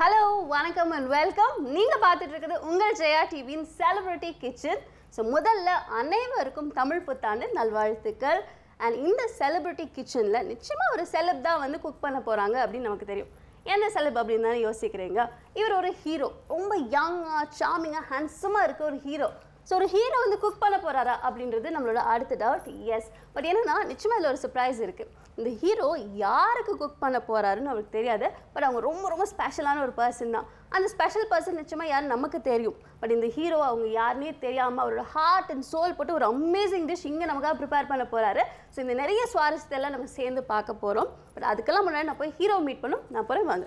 Hello வணக்கம் and welcome நீங்கள் பார்த்துட்டு இருக்கிறது உங்கள் ஜெயா டிவியின் செலிபிரிட்டி கிச்சன் ஸோ முதல்ல அனைவருக்கும் தமிழ் புத்தாண்டு நல்வாழ்த்துக்கள் அண்ட் இந்த செலிபிரிட்டி கிச்சனில் நிச்சயமாக ஒரு செலப் தான் வந்து குக் பண்ண போகிறாங்க அப்படின்னு நமக்கு தெரியும் என்ன செலப் அப்படின்னு தானே யோசிக்கிறீங்க இவர் ஒரு ஹீரோ ரொம்ப யங்காக சாமிங்காக ஹேண்ட்ஸமாக இருக்க ஒரு ஹீரோ ஸோ ஒரு ஹீரோ வந்து குக் பண்ண போறாரா அப்படின்றது நம்மளோட அடுத்த டவுட் எஸ் பட் என்னன்னா நிச்சயமாக இதில் ஒரு சர்ப்ரைஸ் இருக்குது இந்த ஹீரோ யாருக்கு குக் பண்ண போறாருன்னு அவருக்கு தெரியாது பட் அவங்க ரொம்ப ரொம்ப ஸ்பெஷலான ஒரு பர்சன் தான் அந்த ஸ்பெஷல் பர்சன் நிச்சயமாக யார் நமக்கு தெரியும் பட் இந்த ஹீரோ அவங்க யாருனே தெரியாமல் அவரோட ஹார்ட் அண்ட் சோல் போட்டு ஒரு அமேசிங் டிஷ் இங்கே நமக்காக ப்ரிப்பேர் பண்ண போறாரு ஸோ இந்த நிறைய சுவாரஸ்யத்தை எல்லாம் நம்ம சேர்ந்து பார்க்க போகிறோம் பட் அதுக்கெல்லாம் முன்னாடி நான் போய் ஹீரோ மீட் பண்ணும் நான் போகிறேன் வாங்க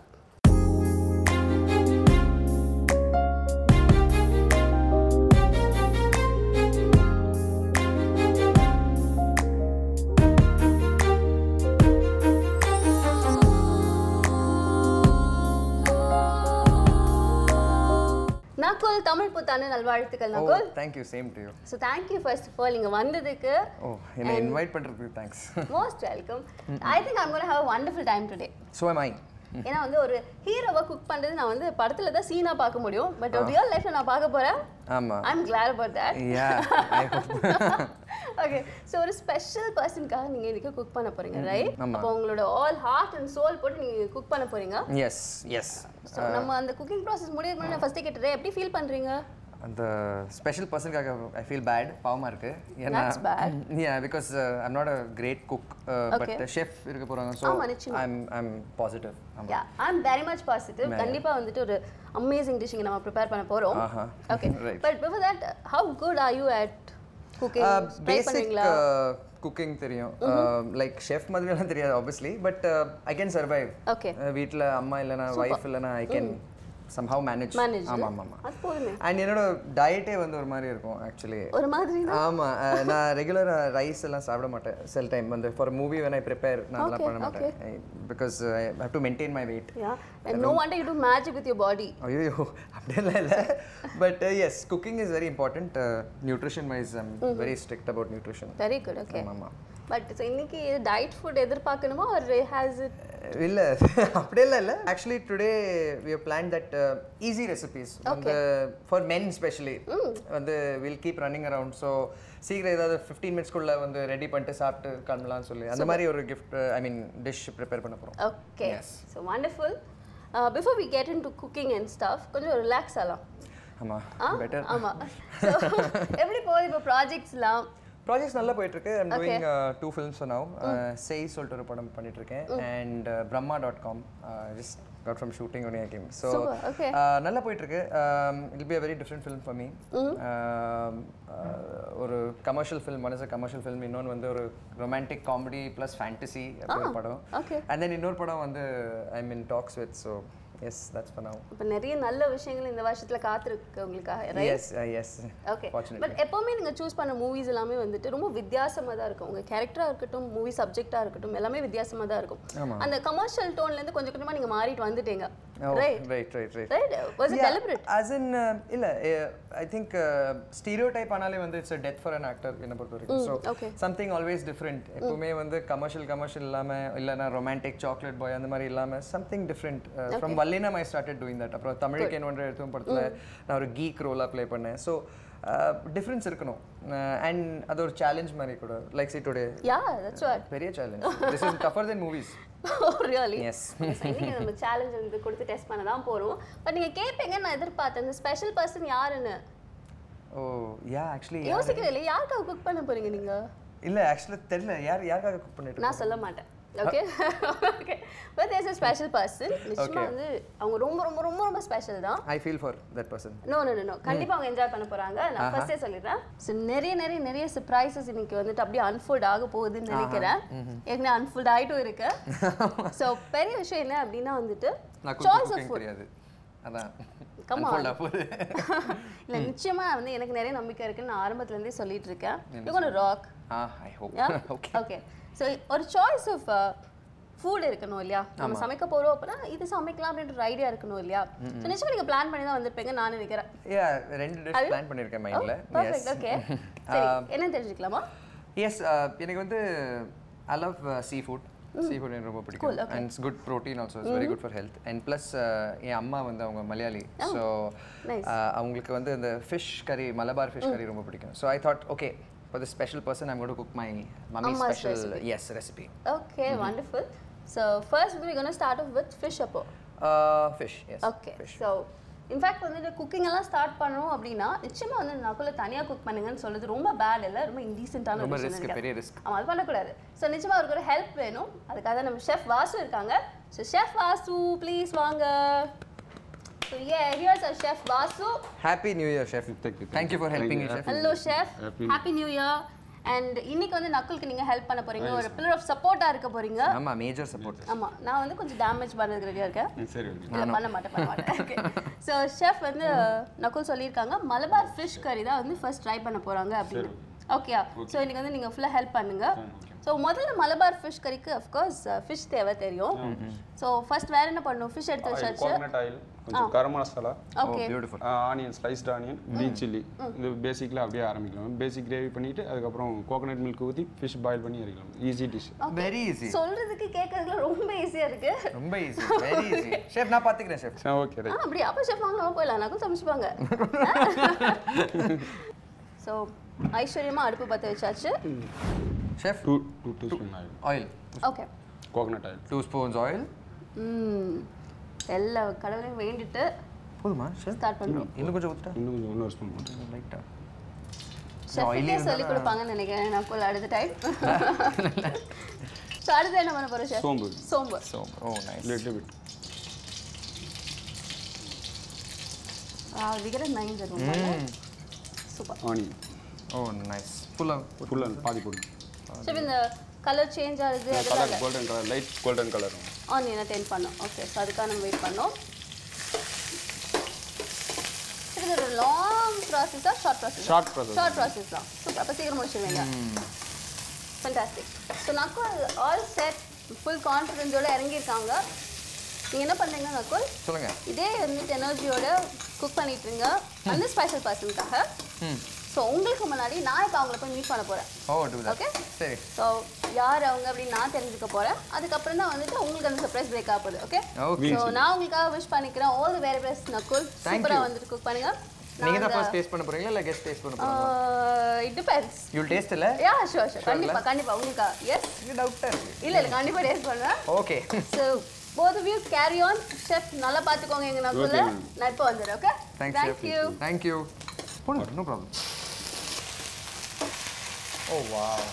நகுல் தமிழ் புத்தாண்டு நல்வாழ்த்துக்கள் oh Nakul thank you same to you so thank you first of all இங்கே வந்ததுக்கு ஓ என்னை இன்வைட் பண்ணுறதுக்கு thanks most welcome I think I'm gonna have a wonderful time today so am I ஏன்னா வந்து ஒரு ஹீரோவை குக் பண்ணுறது நான் வந்து படத்துல தான் சீனா பார்க்க முடியும் பட் ரியல் லைஃப்ல நான் பார்க்க போறேன் ஆமாம் I am glad about that yeah I hope okay so ஒரு ஸ்பெஷல் பர்சனுக்காக நீங்க இன்னைக்கு குக் பண்ண போறீங்க ரைட் ஆமா. அப்போ உங்களோட ஆல் ஹார்ட் அண்ட் சோல் போட்டு நீங்க குக் பண்ண போறீங்க எஸ் எஸ் ஸோ நம்ம அந்த குக்கிங் ப்ராசஸ் முடிய முன்னாடி ஃபர்ஸ்ட் கேட்டுறேன் எப்படி ஃபீல் பண்றீங்க அந்த ஸ்பெஷல் பர்சனுக்காக ஐ ஃபீல் பேட் பாவமாக இருக்கு ஏன்னா That's bad. Yeah because I'm not a great cook but Okay. Chef இருக்க போகிறாங்க ஸோ ஆமா, நிச்சயமா. ஐம் ஐம் பாசிட்டிவ் ஆமாம் yeah I am very much positive கண்டிப்பா வந்துட்டு ஒரு அமேசிங் டிஷ் இங்க நம்ம ப்ரிப்பேர் பண்ண போறோம் ஆஹா. Okay Right. But before that how good are you at cooking try basic பண்ணுவீங்களா குக்கிங் தெரியும் லைக் ஷெஃப் மாதிரிலாம் தெரியாது obviously but I can survive okay வீட்டில் அம்மா இல்லைனா ஒய்ஃப் இல்லைனா I can somehow manage manage ஆமாம் ஆமாம் ஆமாம் அது போதுமே அண்ட் என்னோட டயட்டே வந்து ஒரு மாதிரி இருக்கும் ஆக்சுவலி ஒரு மாதிரி ஆமா அஹ், நான் ரெகுலரா ரைஸ் எல்லாம் சாப்பிட மாட்டேன் சில டைம் வந்து for movie when I prepare நான் அதெல்லாம் Okay, பண்ண மாட்டேன் because I have to maintain my weight yeah and no wonder you do magic with your body ஐயோ அப்படியெல்லாம் இல்லை but yes cooking is very important nutrition wise I'm very strict about nutrition very good okay ஆமாம் but so இன்னைக்கு diet food எதிர்பார்க்கணுமா ஒரு has it இல்ல அப்படியெல்லாம் இல்லை actually today we plan that easy recipes வந்து ஃபார் மென் ஸ்பெஷலி வந்து will keep running around so சீக்கிரம் ஏதாவது ஃபிஃப்டீன் மினிட்ஸ்க்குள்ள வந்து ரெடி பண்ணிட்டு சாப்பிட்டு கிளம்பலாம்னு சொல்லி அந்த மாதிரி ஒரு gift I mean dish prepare பண்ண போகிறோம் okay Yes. So wonderful before we get into cooking and stuff கொஞ்சம் ரிலாக்ஸ் ஆகலாம் ஆமா ஆ பெட்டர் ஆமா ஸோ எப்படி போகுது இப்போ ப்ராஜெக்ட்ஸ்லாம் ப்ராஜெக்ட்ஸ் நல்லா போயிட்டு இருக்கு I'm doing two films now செய் சொல்லிட்டு ஒரு படம் பண்ணிட்டு இருக்கேன் and Brahma dot com just got from shooting one I came so Super, okay. நல்லா போயிட்டு இருக்கு it'll be a very different film for me ஒரு commercial film one is a commercial film இன்னொன்று வந்து ஒரு ரொமான்டிக் காமெடி ப்ளஸ் ஃபேண்டசி அப்படி ஒரு படம் ஓகே அண்ட் தென் இன்னொரு படம் வந்து I mean talks with so yes that's for now இப்போ நிறைய நல்ல விஷயங்கள் இந்த வருஷத்துல காத்திருக்கு உங்களுக்காக right yes yes okay Fortunately. But எப்போவுமே நீங்கள் சூஸ் பண்ண மூவிஸ் எல்லாமே வந்துட்டு ரொம்ப வித்தியாசமாக தான் இருக்கும் உங்கள் கேரக்டராக இருக்கட்டும் மூவி சப்ஜெக்டாக இருக்கட்டும் எல்லாமே வித்தியாசமாக தான் இருக்கும் ஆமா. அந்த கமர்ஷியல் டோன்லேருந்து கொஞ்சம் கொஞ்சமாக நீங்கள் மாறிட்டு வந்துட்டீங்க right right right right right was it deliberate as in uh, இல்ல ஐ திங்க் ஸ்டீரியோ டைப் ஆனாலே வந்து it's death for an actor என்ன பொறுத்த வரைக்கும் so okay. Something always different எப்பவுமே வந்து கமர்ஷியல் கமர்ஷியல் இல்லாம இல்லைனா ரொமான்டிக் சாக்லேட் பாய் அந்த மாதிரி இல்லாம சம்திங் டிஃப்ரெண்ட் ஃப்ரம் வல்லினம் ஐ ஸ்டார்டட் டூயிங் தட் அப்புறம் தமிழுக்கு என்ன எடுத்தும் படத்துல நான் ஒரு கீக் ரோலாக ப்ளே பண்ணேன் ஸோ டிஃப்ரென்ஸ் இருக்கணும் அண்ட் அது ஒரு சேலஞ்ச் மாதிரி கூட like see today yeah that's what பெரிய challenge this is tougher than movies really Yes. இன்னைக்கு நம்ம சேலஞ்ச் வந்து கொடுத்து டெஸ்ட் பண்ண தான் போறோம் பட் நீங்க கேட்பீங்கன்னு நான் எதிர்பார்த்தேன் இந்த ஸ்பெஷல் பர்சன் யாருன்னு ஓ யா ஆக்சுவலி யோசிக்கவே இல்லை யாருக்காக குக் பண்ண போறீங்க நீங்க இல்ல ஆக்சுவலி தெரியல யார் யாருக்காக குக் பண்ணிட்டு நான் சொல்ல மாட்டேன் okay okay but there's a special person நிச்சயமா வந்து அவங்க ரொம்ப ரொம்ப ரொம்ப ரொம்ப ஸ்பெஷல் தான் I feel for that person no no no கண்டிப்பா அவங்க என்ஜாய் பண்ண போறாங்க நான் ஃபர்ஸ்டே சொல்லிடுறேன் ஸோ நிறைய நிறைய நிறைய சர்ப்ரைசஸ் இன்னைக்கு வந்துட்டு அப்படியே அன்ஃபோல்ட் ஆக போகுதுன்னு நினைக்கிறேன் ஏற்கனவே அன்ஃபோல்ட் ஆயிட்டும் இருக்கு ஸோ பெரிய விஷயம் என்ன அப்படின்னா வந்துட்டு நான் சாய்ஸ் குக்கிங் ஆஃப் தெரியாது அதான் Come on. unfold ஆக போகுது இல்ல நிச்சயமா வந்து எனக்கு நிறைய நம்பிக்கை இருக்குன்னு நான் ஆரம்பத்துல இருந்தே சொல்லிட்டு இருக்கேன் you gonna rock ah I hope okay okay so ஒரு சாய்ஸ் ஆஃப் ஃபுட் இருக்கணும் இல்லையா நம்ம சமைக்க போறோம் அப்படின்னா இது சமைக்கலாம் அப்படின்ற ஒரு ஐடியா இருக்கணும் இல்லையா ஸோ நிச்சயமா நீங்க பிளான் பண்ணி தான் வந்திருப்பீங்க நான் நினைக்கிறேன் யா ரெண்டு டிஷ் பிளான் பண்ணியிருக்கேன் மைண்டில் பர்ஃபெக்ட் ஓகே சரி என்ன தெரிஞ்சுக்கலாமா எஸ் எனக்கு வந்து I love seafood seafood எனக்கு ரொம்ப பிடிக்கும் and it's good protein also it's very good for health and plus என் அம்மா வந்து அவங்க மலையாளி ஸோ nice. அவங்களுக்கு வந்து இந்த ஃபிஷ் கறி மலபார் ஃபிஷ் கறி ரொம்ப பிடிக்கும் so I thought okay for the special person I'm got cook my mummy Amma's special yes recipe okay wonderful so first வந்து gonna start off with fish அப்போ fish yes okay so in fact வந்து இந்த cooking எல்லாம் start பண்ணணும் அப்படின்னா நிச்சயமா வந்து நக்குள்ள தனியாக குக் பண்ணுங்கன்னு சொல்றது ரொம்ப பேட் இல்லை ரொம்ப இன்டீசென்ட்டான ரொம்ப ஒரு ரிஸ்க் விஷயம் பெரிய ரிஸ்க் ஆமாம் அது பண்ணக்கூடாது ஸோ நிச்சயமா அவருக்கு ஒரு ஹெல்ப் வேணும் அதுக்காக நம்ம ஷெஃப் வாசு இருக்காங்க ஸோ ஷெஃப் வாசு ப்ளீஸ் வாங்க so hey here's a chef Vasu happy new year chef Thank you, thank you for helping you chef hello chef Happy- happy new year and இன்னைக்கு வந்து நக்குலுக்கு நீங்க ஹெல்ப் பண்ண போறீங்க ஒரு பில்லர் ஆஃப் சப்போர்ட்டா இருக்க போறீங்க ஆமா மேஜர் சப்போர்ட் ஆமா நான் வந்து கொஞ்சம் டேமேஜ் பண்ணதுக்கு ரெடியா இருக்கேன் ம், சரி ஓகே இல்ல, பண்ண மாட்டேன் பண்ண மாட்டேன் ஸோ ஷெஃப் வந்து நக்குல் சொல்லியிருக்காங்க மலபார் ஃபிஷ் கறி தான் வந்து ஃபர்ஸ்ட் ட்ரை பண்ண போறாங்க அப்படின்னு ஓகேயா ஸோ இன்னைக்கு வந்து நீங்க ஃபுல்லா ஹெல்ப் பண்ணுங்க ஸோ முதல்ல மலபார் ஃபிஷ் கறிக்கு அஃப்கோர்ஸ் ஃபிஷ் தேவை தெரியும் ஸோ ஃபர்ஸ்ட் வேற என்ன பண்ணணும் ஃபிஷ் எடுத்து வச்சாச்சு கோகனட் ஆயில் கொஞ்சம் garam masala okay beautiful onion sliced onion green chilli இது பேசிக்கில் அப்படியே ஆரம்பிக்கலாம் பேசிக் கிரேவி பண்ணிட்டு அதுக்கப்புறம் கோகனட் மில்க் ஊற்றி ஃபிஷ் பாயில் பண்ணி இறக்கலாம் ஈஸி டிஷ் வெரி ஈஸி சொல்றதுக்கு கேட்கறதுல ரொம்ப ஈஸியா இருக்கு ரொம்ப ஈஸி வெரி ஈஸி ஷெஃப் நான் பாத்துக்கிறேன் ஷெஃப் ஓகே ஆ ரைட் அப்படி அப்போ ஷெஃப் வாங்க நம்ம போயிடலாம் நக்குல் சமைச்சுப்பாங்க ஸோ ஐஸ்வர்யமா அடுப்பு பற்ற வச்சாச்சு chef two two two spoon oil oil okay coconut oil two spoons oil ம் எல்லா கடவுளையும் வேண்டிட்டு போதுமா ஷெஃப் ஸ்டார்ட் பண்ணுறோம் இன்னும் கொஞ்சம் ஊத்துட்டா இன்னும் கொஞ்சம் இன்னொரு ஸ்பூன் போட்டு லைட்டா ஷெஃப்க்கே சொல்லி கொடுப்பாங்கன்னு நினைக்கிறேன் நான் போல அடுத்த டைம் ஸோ அடுத்து என்ன பண்ண போகிறோம் ஷெஃப் சோம்பு சோம்பு so oh nice little bit விகர நைன் தரும் சூப்பர் ஆனியன் ஓ நைஸ் ஃபுல்லாக ஃபுல் அண்ட் பாதி போடுங்க ஷெஃப் இந்த கலர் சேஞ்ச் ஆகுது அதெல்லாம் colour golden colour light golden colour ஆனியனை டென் பண்ணோம் ஓகே ஸோ அதுக்காக நம்ம வெயிட் பண்ணோம் இது ஒரு லாங் ப்ராசஸா short process short process short process தான் சூப்பர் அப்போ சீக்கிரம் முடிச்சிருவீங்க fantastic so Nakul all set full கான்ஃபிடென்ஸோட இறங்கியிருக்காங்க நீங்கள் என்ன பண்ணுறீங்க நக்குல் சொல்லுங்க இதே வந்துட்டு எனர்ஜியோட குக் பண்ணிட்டு இருங்க அந்த ஸ்பெஷல் பர்சனுக்காக ம் ஸோ உங்களுக்கு முன்னாடி நான் இப்போ அவங்கள போய் மீட் பண்ண போகிறேன் ஓ டூ தட் Okay. சரி ஸோ யார் அவங்க அப்படின்னு நான் தெரிஞ்சுக்க போகிறேன் அதுக்கப்புறம் தான் வந்துட்டு உங்களுக்கு அந்த சர்ப்ரைஸ் பிரேக் ஆக போகுது ஓகே ஓகே ஸோ நான் உங்களுக்காக விஷ் பண்ணிக்கிறேன் all the very best Nakul Thank சூப்பராக you. வந்துட்டு குக் பண்ணுங்க நீங்க தான் ஃபர்ஸ்ட் டேஸ்ட் பண்ண போறீங்களா இல்ல கெஸ்ட் டேஸ்ட் பண்ண போறீங்களா இட் டிபெண்ட்ஸ் யூ டேஸ்ட் இல்ல யா ஷூர் ஷூர் கண்டிப்பா கண்டிப்பா உங்களுக்கா எஸ் இது டவுட்டா இருக்கு இல்ல இல்ல கண்டிப்பா டேஸ்ட் பண்ணுவேன் okay so both view carry on chef நல்லா பார்த்துக்கோங்க எங்க நக்குல Okay, ma'am. நான் இப்போ வந்துடுறேன் okay thanks thank you thank you போடுங்க no problem oh wow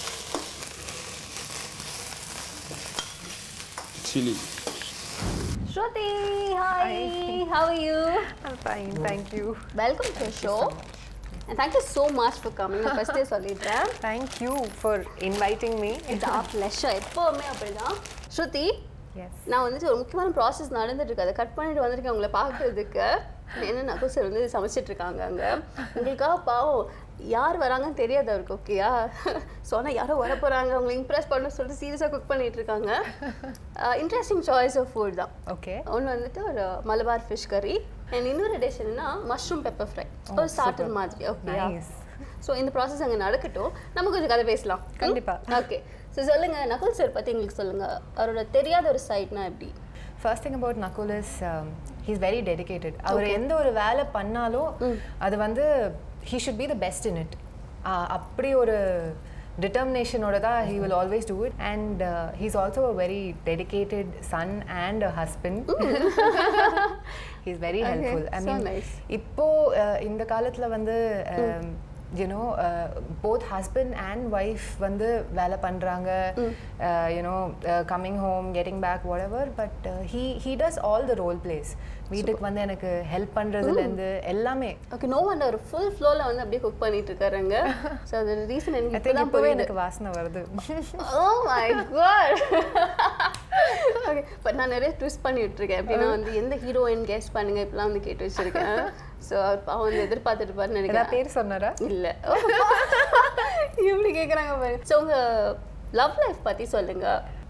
chilli Shruti hi how are you I'm fine, thank you. Welcome to show and thank you so much for coming நான் ஃபஸ்ட்டே சொல்லிடுறேன் Thank you for inviting me. It's a pleasure எப்போவுமே அப்படிதான் ஸ்ருதி Yes. நான் வந்துட்டு ஒரு முக்கியமான process நடந்துட்டு இருக்கு அதை கட் பண்ணிட்டு வந்திருக்கேன் உங்களை பார்க்கறதுக்கு என்ன நகு சார் வந்து சமைச்சிட்டு இருக்காங்க அங்கே உங்களுக்காக பாவம் யார் வராங்கன்னு தெரியாது அவருக்கு ஓகேயா சொன்னால் யாரோ வர போகிறாங்க அவங்களை இம்ப்ரெஸ் பண்ண சொல்லிட்டு சீரியஸாக குக் பண்ணிட்டு இருக்காங்க இன்ட்ரெஸ்டிங் சாய்ஸ் ஆஃப் ஃபுட் தான் Okay. ஒன்று வந்துட்டு ஒரு மலபார் ஃபிஷ் கறி அண்ட் இன்னொரு டிஷ் என்னன்னா மஷ்ரூம் பெப்பர் ஃப்ரை ஒரு ஸ்டார்டர் மாதிரி ஓகேயா Nice. ஸோ இந்த ப்ராசஸ் அங்கே நடக்கட்டும் நம்ம கொஞ்சம் கதை பேசலாம் கண்டிப்பா. ஓகே ஸோ சொல்லுங்க நகுல் சார் பற்றி எங்களுக்கு சொல்லுங்க அவரோட தெரியாத ஒரு சைட்னா எப்படி First thing about Nakul is um, he's very dedicated. அவர் எந்த ஒரு வேலை பண்ணாலும் அது வந்து he should be the best in it. Uh, அப்படி ஒரு டிட்டர்மினேஷனோட தான் he will always do it and uh, he's also a very dedicated son and a husband. he's very Okay, helpful. I so mean, nice. இப்போ uh, இந்த காலத்துல வந்து um, you know uh, both husband and wife வந்து வேலை பண்றாங்க uh, you know uh, coming home getting back whatever but uh, he he does all the role plays வீட்டுக்கு வந்து எனக்கு ஹெல்ப் பண்றதுல இருந்து எல்லாமே ஓகே நோ ஒன் ஒரு ஃபுல் ஃப்ளோவில் வந்து அப்படியே குக் பண்ணிட்டு இருக்காருங்க ஸோ அது ரீசன் எனக்கு I think இப்போதான் இப்போவே புரியுது எனக்கு வாசனை வருது oh my god okay but நான் நிறைய ட்விஸ்ட் பண்ணி விட்டுருக்கேன் எப்படின்னா வந்து எந்த ஹீரோயின் கெஸ்ட் பண்ணுங்க இப்பெல்லாம் வந்து கேட்டு வச்சிருக்கேன் ஸோ அவன் வந்து எதிர்பார்த்துட்டு பாருன்னு ஏதாவது நினைக்கிறேன் பேர் சொன்னாரா இல்ல எப்படி கேக்குறாங்க பாருங்க ஸோ உங்க லவ் லைஃப் பத்தி சொல்லுங்க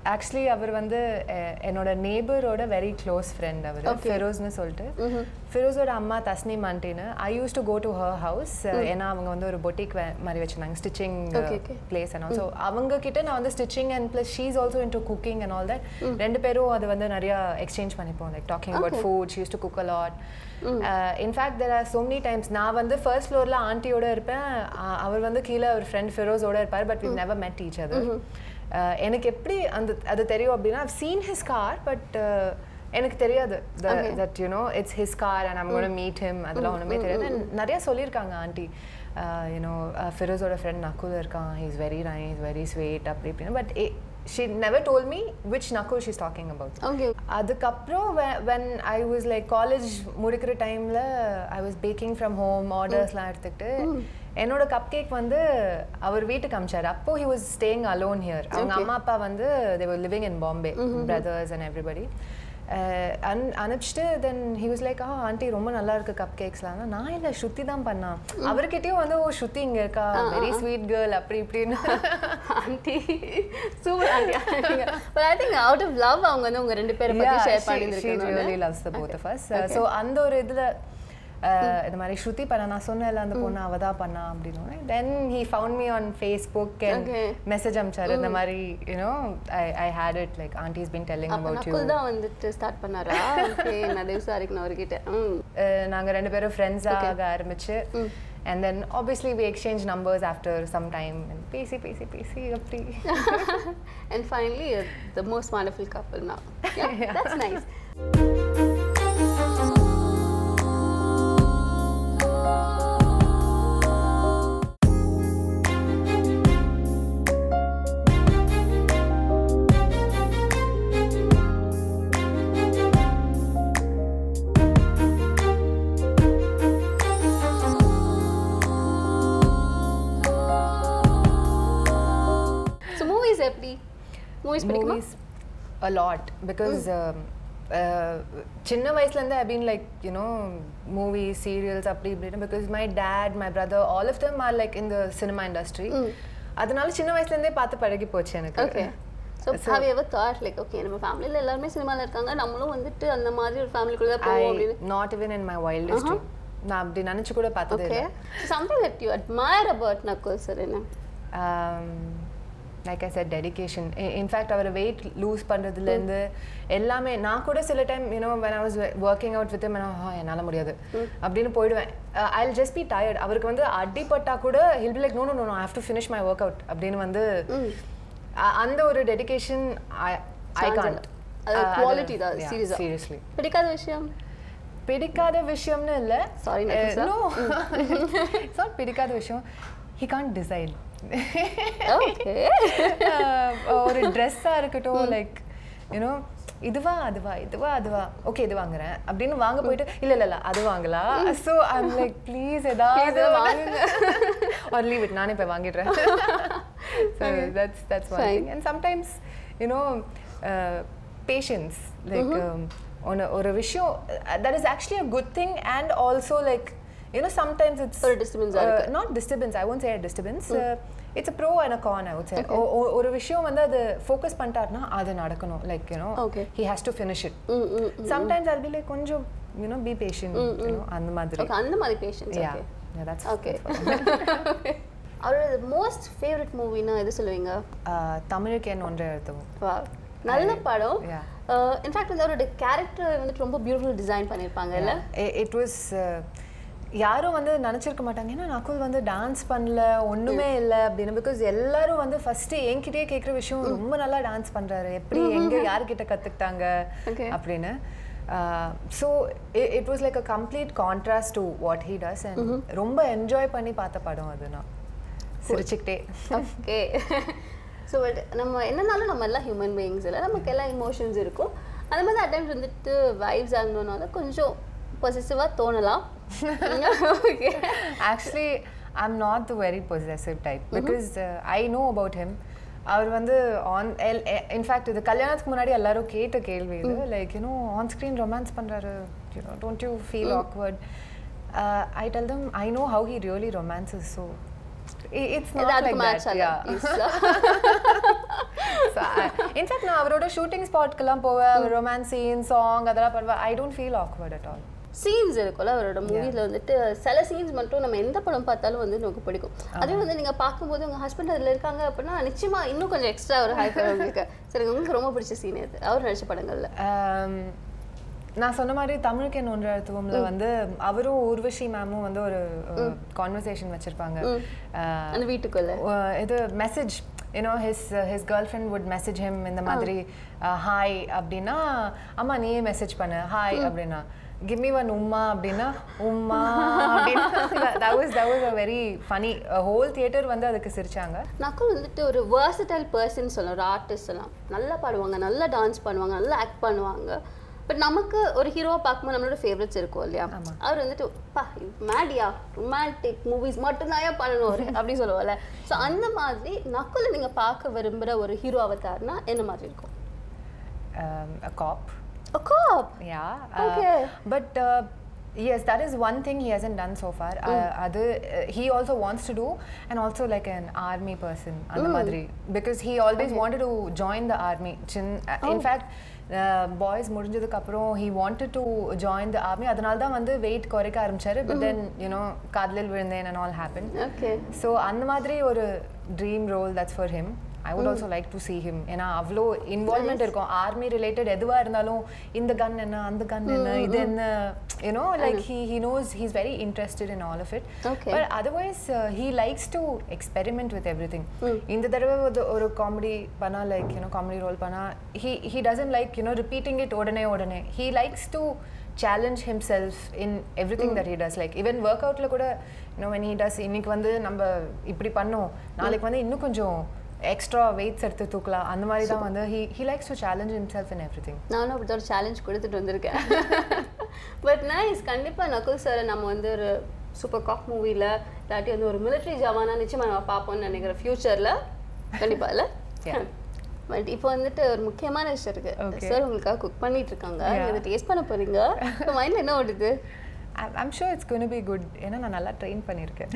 ஆக்சுவலி அவர் வந்து அஹ், என்னோட நேபரோட வெரி க்ளோஸ் ஃப்ரெண்ட் அவர் ஃபெரோஸ்னு சொல்லிட்டு ஃபெரோஸோட அம்மா தஸ்னீம் ஆண்டின்னு I use to go to her house ஏன்னா அவங்க வந்து ஒரு பொட்டிக் மாதிரி வச்சிருந்தாங்க stitching Okay, okay. Place and so அவங்க கிட்ட நான் வந்து stitching and plus she's also into cooking and all that ரெண்டு பேரும் அது வந்து நிறைய எக்ஸ்சேஞ்ச் பண்ணிப்போம் like talking about food she's to cook a lot in fact there are so many times நான் வந்து ஃபர்ஸ்ட் ஃப்ளோரில் ஆண்டியோட இருப்பேன் அ- அவர் வந்து கீழே அவர் ஃப்ரெண்ட் ஃபெரோஸோட இருப்பார் but we never met each other Uh, எனக்கு எப்படி அந்த அது தெரியும் அப்படின்னா I've seen his car but எனக்கு தெரியாது that you know it's his car and I'm gonna meet him அதெல்லாம் ஒன்றுமே தெரியாது And நிறைய சொல்லியிருக்காங்க ஆண்டி யூனோ ஃபிரோஸோட ஃப்ரெண்ட் நக்குல் இருக்கான் is very nice very sweet அப்படி இப்படின்னு but she never told me which Nakul she's talking about okay அதுக்கப்புறம் when I was like college முடிக்கிற டைமில் I was baking from home ஆர்டர்ஸ்லாம் எடுத்துக்கிட்டு என்னோட கப் கேக் வந்து அவர் வீட்டுக்கு அமிச்சார் அப்போ he was staying alone here அவங்க அம்மா அப்பா வந்து they're living in Bombay brothers and everybody அன் அனுப்பிச்சிட்டு then he was like ah aunty ரொம்ப நல்லா இருக்கு கப் கேக்ஸ்லாம் நான் இல்லை ஸ்ருதி தான் பண்ணான் அவர்கிட்டயும் வந்து ஓ ஸ்ருதி இங்கே இருக்கா வெரி ஸ்வீட் கேர்ள் அப்படி இப்படின்னு aunty super aunty but I think out of love அவங்க வந்து உங்க ரெண்டு பேரை பத்தி ஷேர் பண்ணியிருக்காங்க really loves the both of us Uh, so அந்த ஒரு இதுல uh, இந்த மாதிரி ஸ்ருதி பண்ண நான் சொன்னேன்ல அந்த பொண்ணு அவ தான் பண்ணா அப்படின்னு then he found me on Facebook and Okay. Message அமிச்சாரு இந்த மாதிரி you know I I hate it like aunties been telling அப்ப அபவுட் யூ நக்குல் தான் வந்துட்டு ஸ்டார்ட் பண்ணாரா ஓகே நான் விசாரிக்கணும் அவர்கிட்ட ம் நாங்க ரெண்டு பேரும் ஃப்ரெண்ட்ஸாக ஆக ஆரம்பிச்சு and then obviously we exchange numbers after some time பேசி பேசி பேசி அப்படி and finally uh, the most wonderful couple now yeah, that's nice so movies எப்படி movies பிடிக்குமா movies a lot because um, uh, சின்ன வயசுலேருந்து I been like you know movie serials அப்படி இப்படின்னு because my dad my brother all of them are like இந்த cinema industry அதனால சின்ன வயசுலேருந்தே பார்த்து பழகி போச்சு எனக்கு okay so however thought like okay நம்ம ஃபேமிலியில் எல்லாருமே சினிமாவில் இருக்காங்க நம்மளும் வந்துட்டு அந்த மாதிரி ஒரு ஃபேமிலிக்குள்ள தான் போவோம் ஐ அப்படின்னு நாட் இவன் இன் மை வைல்டஸ்ட் நான் அப்படி நினச்சி கூட பார்த்தது okay something that you admire about Nakul sir என்ன like I said dedication in fact அவர் வெயிட் லூஸ் பண்ணுறதுலேருந்து எல்லாமே நான் கூட சில time you know when I was working out with என்னால் முடியாது அப்படின்னு போயிடுவேன் ஐ ஜஸ்ட் பி டயர்ட் அவருக்கு வந்து அடிப்பட்டா கூட he'll be like no no no have to finish my workout அப்படின்னு வந்து அ- அந்த ஒரு டெடிகேஷன் ஐ ஐ காண்ட் அது quality தான், serious ஆ. சீரியஸ்லி பிடிக்காத விஷயம் பிடிக்காத விஷயம்னு இல்லை Sorry, Nakul sir. No it's not பிடிக்காத விஷயம் ஹி கான்ட் டிசைட் ஓகே ஒரு ட்ரெஸ்ஸாக இருக்கட்டும் லைக் யூனோ இதுவா அதுவா இதுவா அதுவா ஓகே இது வாங்குறேன் அப்படின்னு வாங்க போயிட்டு இல்ல இல்ல இல்ல அது வாங்கலாம் ஸோ ஐம் லைக் ப்ளீஸ் ஏதாவது வாங்குங்க ஒரு லீவ் இட் நானே போய் வாங்கிடுறேன் so that's that's one Fine. Thing and sometimes you know patience like ஒன்று ஒரு விஷயம் that is actually a good thing and also like you know sometimes it's ஒரு disturbance ஆ இருக்கு. Not disturbance I won't say disturbance it's a pro and a con I would say ஒ- ஒ- ஒரு விஷயம் வந்து அது ஃபோக்கஸ் பண்ணிட்டாருன்னா அது நடக்கணும் like you know Okay. He has to finish it sometimes I'll be like கொஞ்சம் யூனோ பி பேஷன் அந்த மாதிரி ஓகே அந்த மாதிரி patience yeah okay that's okay அவரோட மோஸ்ட் ஃபேவரட் மூவினா எது சொல்லுவீங்க தமிழுக்கு என் ஒன்றை எழுத்தவும் Wow. நல்ல படம் Yeah. இன்ஃபேக்ட் வந்து அவரோட கேரக்டர் வந்துட்டு ரொம்ப பியூட்டிஃபுல் டிசைன் பண்ணியிருப்பாங்க இல்ல இட் வாஸ் யாரும் வந்து நினச்சிருக்க மாட்டாங்க ஏன்னா நகுல் வந்து டான்ஸ் பண்ணல ஒன்றுமே இல்லை அப்படின்னு பிகாஸ் எல்லாரும் வந்து ஃபஸ்ட்டு என்கிட்டயே கேட்குற விஷயம் ரொம்ப நல்லா டான்ஸ் பண்ணுறாரு எப்படி எங்கே யார்கிட்ட கற்றுக்கிட்டாங்க Okay. அப்படின்னு so it was like a complete contrast to what he does and ரொம்ப என்ஜாய் பண்ணி பார்த்த படம் அது நான் சிரிச்சுக்கிட்டே ஓகே ஸோ பட் நம்ம என்னன்னாலும் நம்ம எல்லாம் ஹியூமன் பீயிங்ஸ் இல்லை நமக்கு எல்லாம் இமோஷன்ஸ் இருக்கும் அந்த மாதிரி அட்டைம்ஸ் வந்துட்டு வைப்ஸ் ஆகணும்னால கொஞ்சம் பொசிட்டிவாக தோணலாம் okay actually I am not the very possessive type because I know about him அவர் வந்து ஆன் இன்ஃபேக்ட் இது கல்யாணத்துக்கு முன்னாடி எல்லாரும் கேட்ட கேள்வி இது like you know on screen romance பண்ணுறாரு you know don't you feel awkward I tell them I know how he really romances so it's not ஏதாவது லைக் மேட்ச் தட் ஆகலாம் யா ப்ளீஸ் இன்ஃபேக்ட் நான் அவரோட ஷூட்டிங் ஸ்பாட்க்கெல்லாம் போவேன் ரொமான்ஸ் சீன் சாங் அதெல்லாம் பண்ணுவேன் I don't feel awkward at all scenes இருக்கும்ல அவரோட மூவில வந்துட்டு சில சீன்ஸ் மட்டும் நம்ம எந்த படம் பார்த்தாலும் வந்து நமக்கு பிடிக்கும் அதே வந்து நீங்க பார்க்கும்போது உங்க ஹஸ்பண்ட் அதுல இருக்காங்க அப்படின்னா நிச்சயமா இன்னும் கொஞ்சம் எக்ஸ்ட்ரா ஒரு ஹைப் உங்களுக்கு சரி உங்களுக்கு ரொம்ப பிடிச்ச சீன் எது அவர் நடிச்ச படங்கள்ல Um, நான் சொன்ன மாதிரி தமிழுக்கு என் ஒன்று அழுத்துவம்ல வந்து அவரும் ஊர்வஷி மேமும் வந்து ஒரு கான்வர்சேஷன் வச்சிருப்பாங்க Uh, அந்த வீட்டுக்குள்ள uh, இது message you know his his girl friend would message him இந்த மாதிரி ஹாய் அப்படின்னா அம்மா நீயே மெசேஜ் பண்ணு ஹாய் அப்படின்னா கிவ் மீ ஒன் உம்மா அப்படின்னா உம்மா அப்படின்னா that was that was a very funny whole theatre வந்து அதுக்கு சிரிச்சாங்க நக்குல் வந்துட்டு ஒரு versatile person சொல்லலாம் ஒரு ஆர்டிஸ்ட் எல்லாம் நல்லா பாடுவாங்க நல்லா டான்ஸ் பண்ணுவாங்க நல்லா ஆக்ட் பண்ணுவாங்க பட் நமக்கு ஒரு ஹீரோவை பார்க்கும்போது நம்மளோட ஃபேவரட்ஸ் இருக்கும் இல்லையா அவர் வந்துட்டு பா மேடியா ரொமான்டிக் மூவிஸ் மட்டும்தான் பண்ணணும் அவரு அப்படி சொல்லுவாங்கல்ல ஸோ அந்த மாதிரி நக்குல நீங்க பார்க்க விரும்புற ஒரு ஹீரோ அவதார்னா என்ன மாதிரி இருக்கும் um, a cop A cop. Yeah. Okay. but uh, yes, that is one thing he hasn't done so far. Uh, other, uh, he also wants to do, and also like an army person, அந்த மாதிரி. because he always wanted to join the army. Chin, uh, In fact, Boys முடிஞ்சதுக்கு அப்புறம் he wanted to join the army அதனால தான் வந்து wait குறைக்க ஆரம்பிச்சாரு but then you know காதலில் விழுந்தேன் and all happen Okay. So அந்த மாதிரி ஒரு dream role that's for him I would also like to see him ஏன்னா அவ்வளோ இன்வால்மெண்ட் இருக்கும் ஆர்மி ரிலேட்டட் எதுவாக இருந்தாலும் இந்த கன் என்ன அந்த கன் என்ன இது என்ன you know like he he knows he's very interested in all of it Okay. But otherwise he likes to experiment with everything இந்த தடவை ஒரு- ஒரு காமெடி பண்ணா லைக் யூனோ காமெடி ரோல் பண்ணா he he doesn't like you know repeating it உடனே உடனே he likes to challenge himself in everything that he does like even work அவுட்டில் கூட யூனோ வென் ஹீ டஸ் இன்னைக்கு வந்து நம்ம இப்படி பண்ணோம் நாளைக்கு வந்து இன்னும் கொஞ்சம் எக்ஸ்ட்ரா வெயிட்ஸ் எடுத்து தூக்கலாம் அந்த மாதிரி தான் வந்து he he likes to challenge himself in everything நானும் அப்படி ஒரு சேலஞ்ச் கொடுத்துட்டு வந்திருக்கேன் பட் நைஸ் கண்டிப்பா நகுல் சார் நம்ம வந்து ஒரு சூப்பர் காப் மூவில இல்லாட்டி வந்து ஒரு மிலிட்ரி ஜவானா நிச்சயமா நம்ம பார்ப்போம்னு நினைக்கிறேன் ஃபியூச்சர்ல கண்டிப்பா இல்ல Yeah. பட் இப்போ வந்துட்டு ஒரு முக்கியமான விஷயம் இருக்கு Okay. சார் உங்களுக்காக குக் பண்ணிட்டு இருக்காங்க Yeah. நீங்க இதை டேஸ்ட் பண்ண போறீங்க இப்போ மைண்ட்ல என்ன ஓடுது I'm sure it's gonna be good ஏன்னா நான் நல்லா ட்ரெயின் பண்ணியிருக்கேன்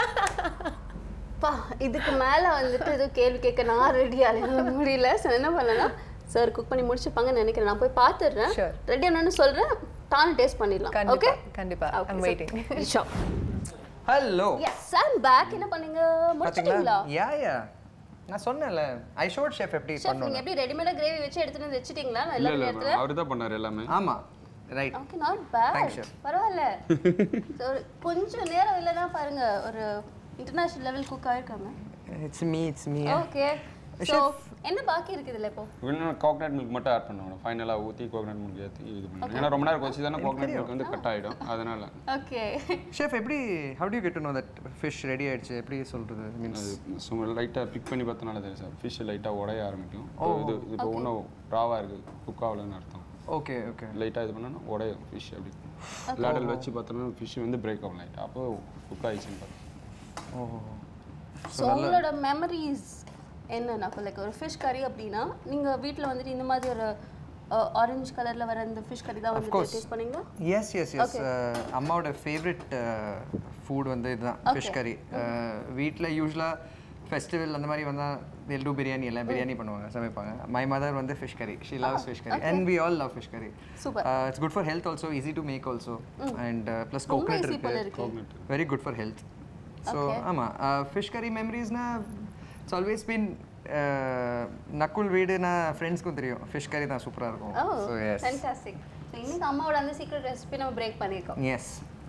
பா இதுக்கு மேல வந்துட்டு ஏதோ கேள்வி கேட்க நான் ரெடி ஆகல முடியல ஸோ என்ன பண்ணலாம் சார் குக் பண்ணி முடிச்சுப்பாங்கன்னு நினைக்கிறேன் நான் போய் பார்த்துடுறேன் Sure. ரெடி ஆனு சொல்றேன் தானே டேஸ்ட் பண்ணிடலாம் கண்டிப்பா ஓகே கண்டிப்பா I'm waiting hello yes I'm back என்ன பண்ணீங்க முடிச்சிட்டீங்களா யா யா நான் சொன்னேன்ல ஐ ஷோட் ஷெஃப் எப்படி ஷெஃப் பண்ணணும் நீங்க எப்படி ரெடிமேடா கிரேவி வச்சு எடுத்துட்டு வந்து வச்சிட்டீங்களா நான் இல்ல எல்லா இல்ல நேரத்துல அவர் தான் பண்ணாரு எல்லாமே ஆமா right okay not bad Thanks, chef. பரவாயில்ல So, ஒரு கொஞ்சம் நேரம் இல்லைன்னா பாருங்க ஒரு இன்டர்நேஷனல் லெவல் குக் ஆயிருக்காங்க it's me it's me okay so என்ன பாக்கி இருக்குது இதுல இப்போ இன்னும் கோகனட் மில்க் மட்டும் ஆட் பண்ணுவோம் ஃபைனலாக ஊற்றி கோகனட் மில்க் ஏற்றி இது பண்ணுவோம் ஏன்னா ரொம்ப நேரம் வச்சு தானே கோகனட் மில்க் வந்து கட் ஆகிடும் அதனால ஓகே ஷெஃப் எப்படி how to get to know that fish ready ஆயிடுச்சு எப்படி சொல்றது மீன்ஸ் அது சும்மா லைட்டாக பிக் பண்ணி பார்த்தனால தெரியும் சார் ஃபிஷ் லைட்டாக உடைய ஆரம்பிக்கும் இப்போ இது இது இப்போ இன்னும் ராவாக இருக்குது குக் ஆகலன்னு அர்த்தம் ஓகே ஓகே லைட்டாக இது பண்ணோன்னா உடையும் ஃபிஷ் அப்படி லேடல் வச்சு பார்த்தோன்னா ஃபிஷ் வந்து பிரேக் ஆகும் லைட்டாக அப்போ குக் ஆயிடுச்சுன்னு பார்த்தோம் ஓ ஸோ உங்களோட மெமரிஸ் என்னன்னா இப்போ லைக் ஒரு ஃபிஷ் கறி அப்படின்னா நீங்க வீட்ல வந்துட்டு இந்த மாதிரி ஒரு ஆரஞ்சு கலர்ல வர இந்த ஃபிஷ் கறி தான் வந்து course. டேஸ்ட் பண்ணீங்களா எஸ் எஸ் எஸ் அம்மாவோட ஃபேவரட் ஃபுட் வந்து இதுதான் ஃபிஷ் கறி வீட்டில் யூஸ்வலாக ஃபெஸ்டிவல் அந்த மாதிரி வந்தால் they'll do பிரியாணி எல்லாம் பிரியாணி பண்ணுவாங்க சமைப்பாங்க மை மதர் வந்து fish curry she loves fish கறி and we all love fish curry Super. It's good for health also easy to make also and plus ரொம்ப கோகனட் easy போல இருக்கு இருக்கு very good for health so ஆமாம் fish curry மெமரிஸ்னா it's always been Nakul வீடுனா ஃப்ரெண்ட்ஸ்க்கும் தெரியும் ஃபிஷ் கறி தான் சூப்பராக இருக்கும் oh so yes fantastic so இன்னைக்கு அம்மாவோட அந்த சீக்ரெட் ரெசிபி நம்ம பிரேக் பண்ணியிருக்கோம் yes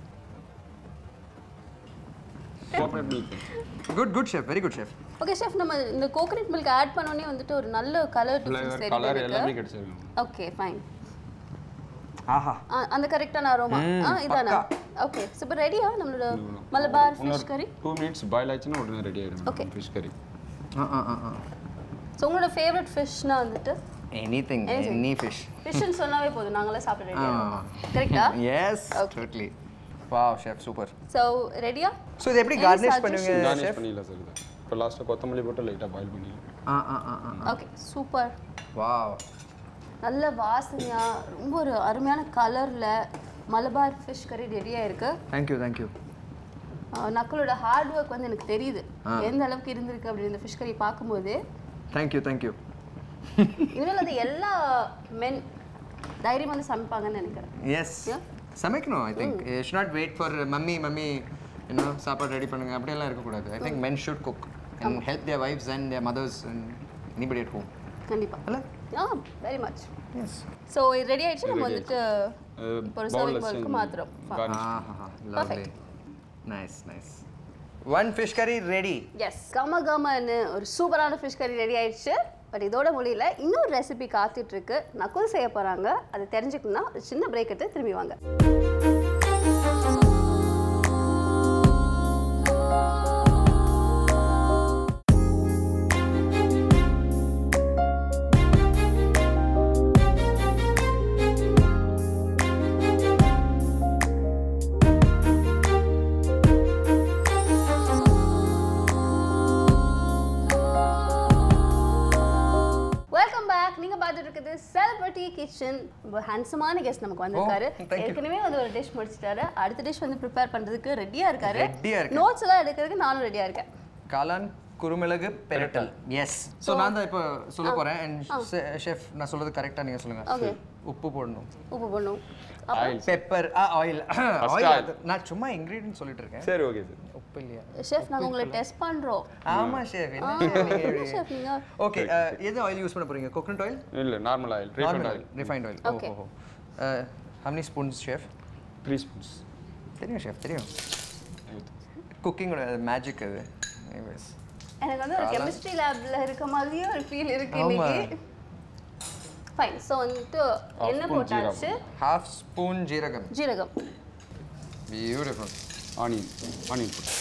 coconut milk good good chef very good chef okay chef நம்ம இந்த கோகனட் மில்க் ஆட் பண்ணோனே வந்துட்டு ஒரு நல்ல கலர் ஃப்ளேவர் கலர் எல்லாமே டிஃபரன்ஸ் கிடைச்சிருக்கு ஓகே ஃபைன் ஆஹா அந்த கரெக்டான அரோமா ம், ஆ இதானா பக்கா. ஓகே சூப்பர் ரெடியா நம்மளோட Malabar fish curry two minutes boil ஆச்சுன்னா உடனே ரெடி Okay. ஆகிடும் ஃபிஷ் கறி ஆ ஆ ஆ ஆ ஸோ உங்களோட ஃபேவரட் ஃபிஷ்னா வந்துட்டு எனி திங் எனி ஃபிஷ் ஃபிஷ்னு சொன்னாவே போதும் நாங்களே சாப்பிட ரெடி ஆ. கரெக்டா yes totally wow chef super so ரெடியா ஸோ இது எப்படி Any கார்னிஷ் suggestion? பண்ணுவீங்க கார்னிஷ் ஷெஃப் பண்ணிடலாம் சார் இது இப்போ லாஸ்ட்டாக கொத்தமல்லி போட்டு லைட்டாக பாயில் பண்ணிடலாம் ஆ ஆ ஆ ஆ ஓகே சூப்பர் வாவ் நல்ல வாசனையா ரொம்ப ஒரு அருமையான கலர்ல மலபார் ஃபிஷ் கறி ரெடியாக இருக்கு தேங்க்யூ தேங்க்யூ ஆஹ் நக்களோட ஹார்ட் ஒர்க் வந்து எனக்கு தெரியுது எந்த அளவுக்கு இருந்திருக்கு அப்படி இந்த ஃபிஷ் கறி பார்க்கும்போது தேங்க்யூ தேங்க்யூ இனிமேல் அது எல்லா மென் தைரியம் வந்து சமைப்பாங்கன்னு நினைக்கிறேன் எஸ் Yeah. சமைக்கணும் I think should not wait for mummy mummy இன்னும் சாப்பாடு ரெடி பண்ணுங்க அப்படியெல்லாம் இருக்கக்கூடாது I think men should cook and help their wives and their mothers and anybody at home கண்டிப்பா அல்ல ஆ வெரி மச் எஸ் ஸோ இது ரெடி ஆயிடுச்சு நம்ம வந்துட்டு அஹ், இப்போ ஒரு bowl சர்விங் ல பவுலுக்கு செஞ்சு மாத்திரம் garnish. ஆஹா lovely nice nice one fish curry ready yes கம கமன்னு ஒரு சூப்பரான ஃபிஷ் கறி ரெடி ஆயிடுச்சு பட் இதோட முடியல இன்னொரு ரெசிபி காத்துட்டு இருக்கு நக்குல் செய்ய போறாங்க அதை தெரிஞ்சுக்கணும்னா ஒரு சின்ன பிரேக் எடுத்து திரும்பி வாங்க வெல்கம் பேக் நீங்க பார்த்துட்டு இருக்குது செலிபிரிட்டி கிச்சன் ரொம்ப ஹேண்ட்ஸமான கெஸ்ட் நமக்கு வந்திருக்காரு Oh, thank you. ஏற்கனவே வந்து ஒரு டிஷ் முடிச்சிட்டாரு அடுத்த டிஷ் வந்து ப்ரிப்பேர் பண்றதுக்கு ரெடியா இருக்காரு Ready-ஆ இருக்கேன். நோட்ஸ் எல்லாம் எடுக்கிறதுக்கு நானும் ரெடியா இருக்கேன் காளான் குருமிளகு பெரட்டல் எஸ் ஸோ நான் தான் இப்போ சொல்ல போகிறேன் அண்ட் ஷெஃப் நான் சொல்றது கரெக்டாக நீங்கள் சொல்லுங்க Okay. உப்பு போடணும் உப்பு பண்ணும் பெப்பர் ஆயில் ஆயில் oil. நான் சும்மா இன்க்ரீடியன்ட் சொல்லிட்டு இருக்கேன் சரி ஓகே சார் உப்பு இல்லையா ஷெஃப் நாங்க உங்களை டெஸ்ட் பண்றோம் ஆமா ஷெஃப் ஆ, என்ன என்ன chef நீங்க ஓகே எது ஆயில் யூஸ் பண்ண போறீங்க கோகனட் ஆயில் இல்லை normal oil refund oil refined oil Okay. ஓஹோ ஹம்னி ஸ்பூன்ஸ் ஷெஃப் த்ரீ ஸ்பூன்ஸ் தெரியும் ஷெஃப் தெரியும் குக்கிங்கோட மேஜிக் அது anyways எனக்கு வந்து ஒரு கெமிஸ்ட்ரி லேப்ல இருக்க மாதிரியே ஒரு ஃபீல் இருக்கு ஆமா. இன்னைக்கு ஃபைன் ஸோ வந்துட்டு எண்ணெய் spoon போட்டாச்சு ஹாஃப் ஸ்பூன் ஜீரகம் ஜீரகம் பியூட்டிஃபுல் ஆனியன் ஆனியன் போட்டு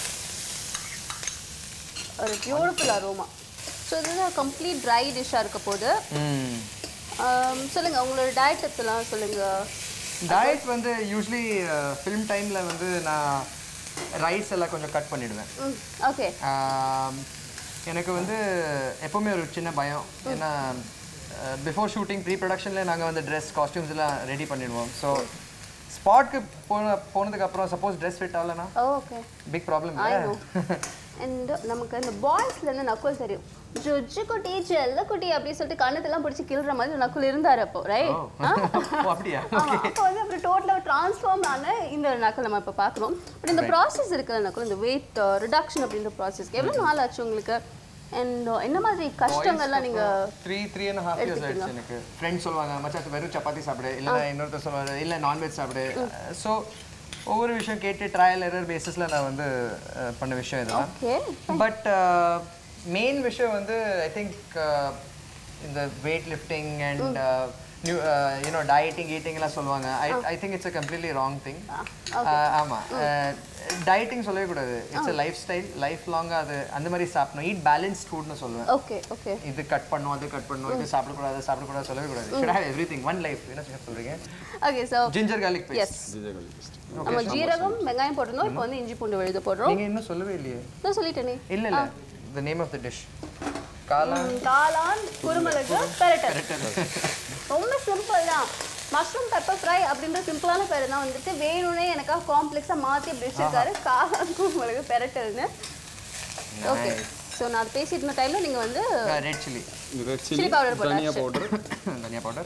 ஒரு பியூட்டிஃபுல் அரோமா ஸோ இதுதான் கம்ப்ளீட் ட்ரை டிஷ்ஷாக இருக்க போது ம் ஆம், சொல்லுங்க உங்களோட டயட் டிப்ஸ்லாம் சொல்லுங்க டயட் வந்து யூஸ்வலி ஃபிலிம் டைமில் வந்து நான் ரைஸ் எல்லாம் கொஞ்சம் கட் பண்ணிடுவேன் ம் ஓகே ஆம், எனக்கு வந்து எப்போவுமே ஒரு சின்ன பயம் ஏன்னா பிஃபோர் ஷூட்டிங் ப்ரீ ப்ரொடக்ஷனில் நாங்கள் வந்து ட்ரெஸ் காஸ்டியூம்ஸ் எல்லாம் ரெடி பண்ணிடுவோம் ஸோ ஸ்பாட்க்கு போன போனதுக்கப்புறம் சப்போஸ் ட்ரெஸ் ஃபிட் ஆகலனா okay big problem I know and நமக்கு இந்த பாய்ஸ்லேருந்து நக்குல் தெரியும் ஜொஜ்ஜு குட்டி செல்ல குட்டி அப்படின்னு சொல்லிட்டு கண்ணத்தெல்லாம் பிடிச்சி கிள்ற மாதிரி ஒரு நக்குல் இருந்தார் அப்போ ரைட் ஓ அப்படியா அப்போ வந்து அப்புறம் டோட்டலாக ட்ரான்ஸ்ஃபார்ம் ஆன இந்த நக்கல் நம்ம இப்போ பார்க்குறோம் பட் இந்த ப்ராசஸ் இருக்குல்ல நக்கல் இந்த வெயிட் ரிடக்ஷன் அப்படின்ற ப்ராசஸ்க்கு எவ்வளோ நாள் ஆச்சு உங்களுக்கு அண்ட் என்ன மாதிரி கஷ்டங்கள்லாம் நீங்கள் three three and half years ஆயிடுச்சு எனக்கு ஃப்ரெண்ட்ஸ் சொல்லுவாங்க மச்சான் வெறும் சப்பாத்தி சாப்பிடு இல்லைன்னா இன்னொருத்தர் சொல்லுவாரு இல்லை நான்வெஜ் சாப்பிடு ஸோ ஒவ்வொரு விஷயம் கேட்டு ட்ரையல் எரர் பேசிஸில் நான் வந்து அஹ், பண்ண விஷயம் இதெல்லாம் ஓகே பட் மெயின் விஷயம் வந்து ஐ திங்க் இந்த weight lifting and new you know dieting eating எல்லாம் சொல்லுவாங்க I I think it's a completely wrong thing ஆமாம் டயட்டிங் சொல்லவே கூடாது it's a lifestyle life லாங்காக அது அந்த மாதிரி சாப்பிடணும் ஈட் பேலன்ஸ்ட் ஃபுட்னு சொல்லுவேன் ஓகே ஓகே இது கட் பண்ணும் அது கட் பண்ணும் இது சாப்பிடக்கூடாது அது சாப்பிடக்கூடாது சொல்லவே கூடாது should have everything one life என்ன சொல்ல சொல்றீங்க okay so ginger garlic paste yes ஜிஜே கலி பேஸ்ட் நம்ம ஜீரகம் வெங்காயம் போட்டிருந்தோம் இப்போ வந்து இஞ்சி பூண்டு விழுது போடுறோம் நீங்க இன்னும் சொல்லவே இல்லையே நான் சொல்லிட்டேனே இல்ல இல்ல the name of the dish காளான் ம், காளான் குருமிளகு பெரட்டல் ரொம்ப சிம்பிள் தான் மஷ்ரூம் பெப்பர் ஃப்ரை அப்படின்ற சிம்பிளான பேர் தான் வந்துட்டு வேணும்னே எனக்காக காம்ப்ளெக்ஸாக மாற்றி இப்படி வச்சிருக்காரு காளான் குருமிளகு பெரட்டல்னு ஓகே ஸோ நான் அது பேசிட்டு இருந்த டைமில் நீங்கள் வந்து red chilli red Chilli chilli powder தனியா போட்டாச்சு. பவுடர் தனியா பவுடர்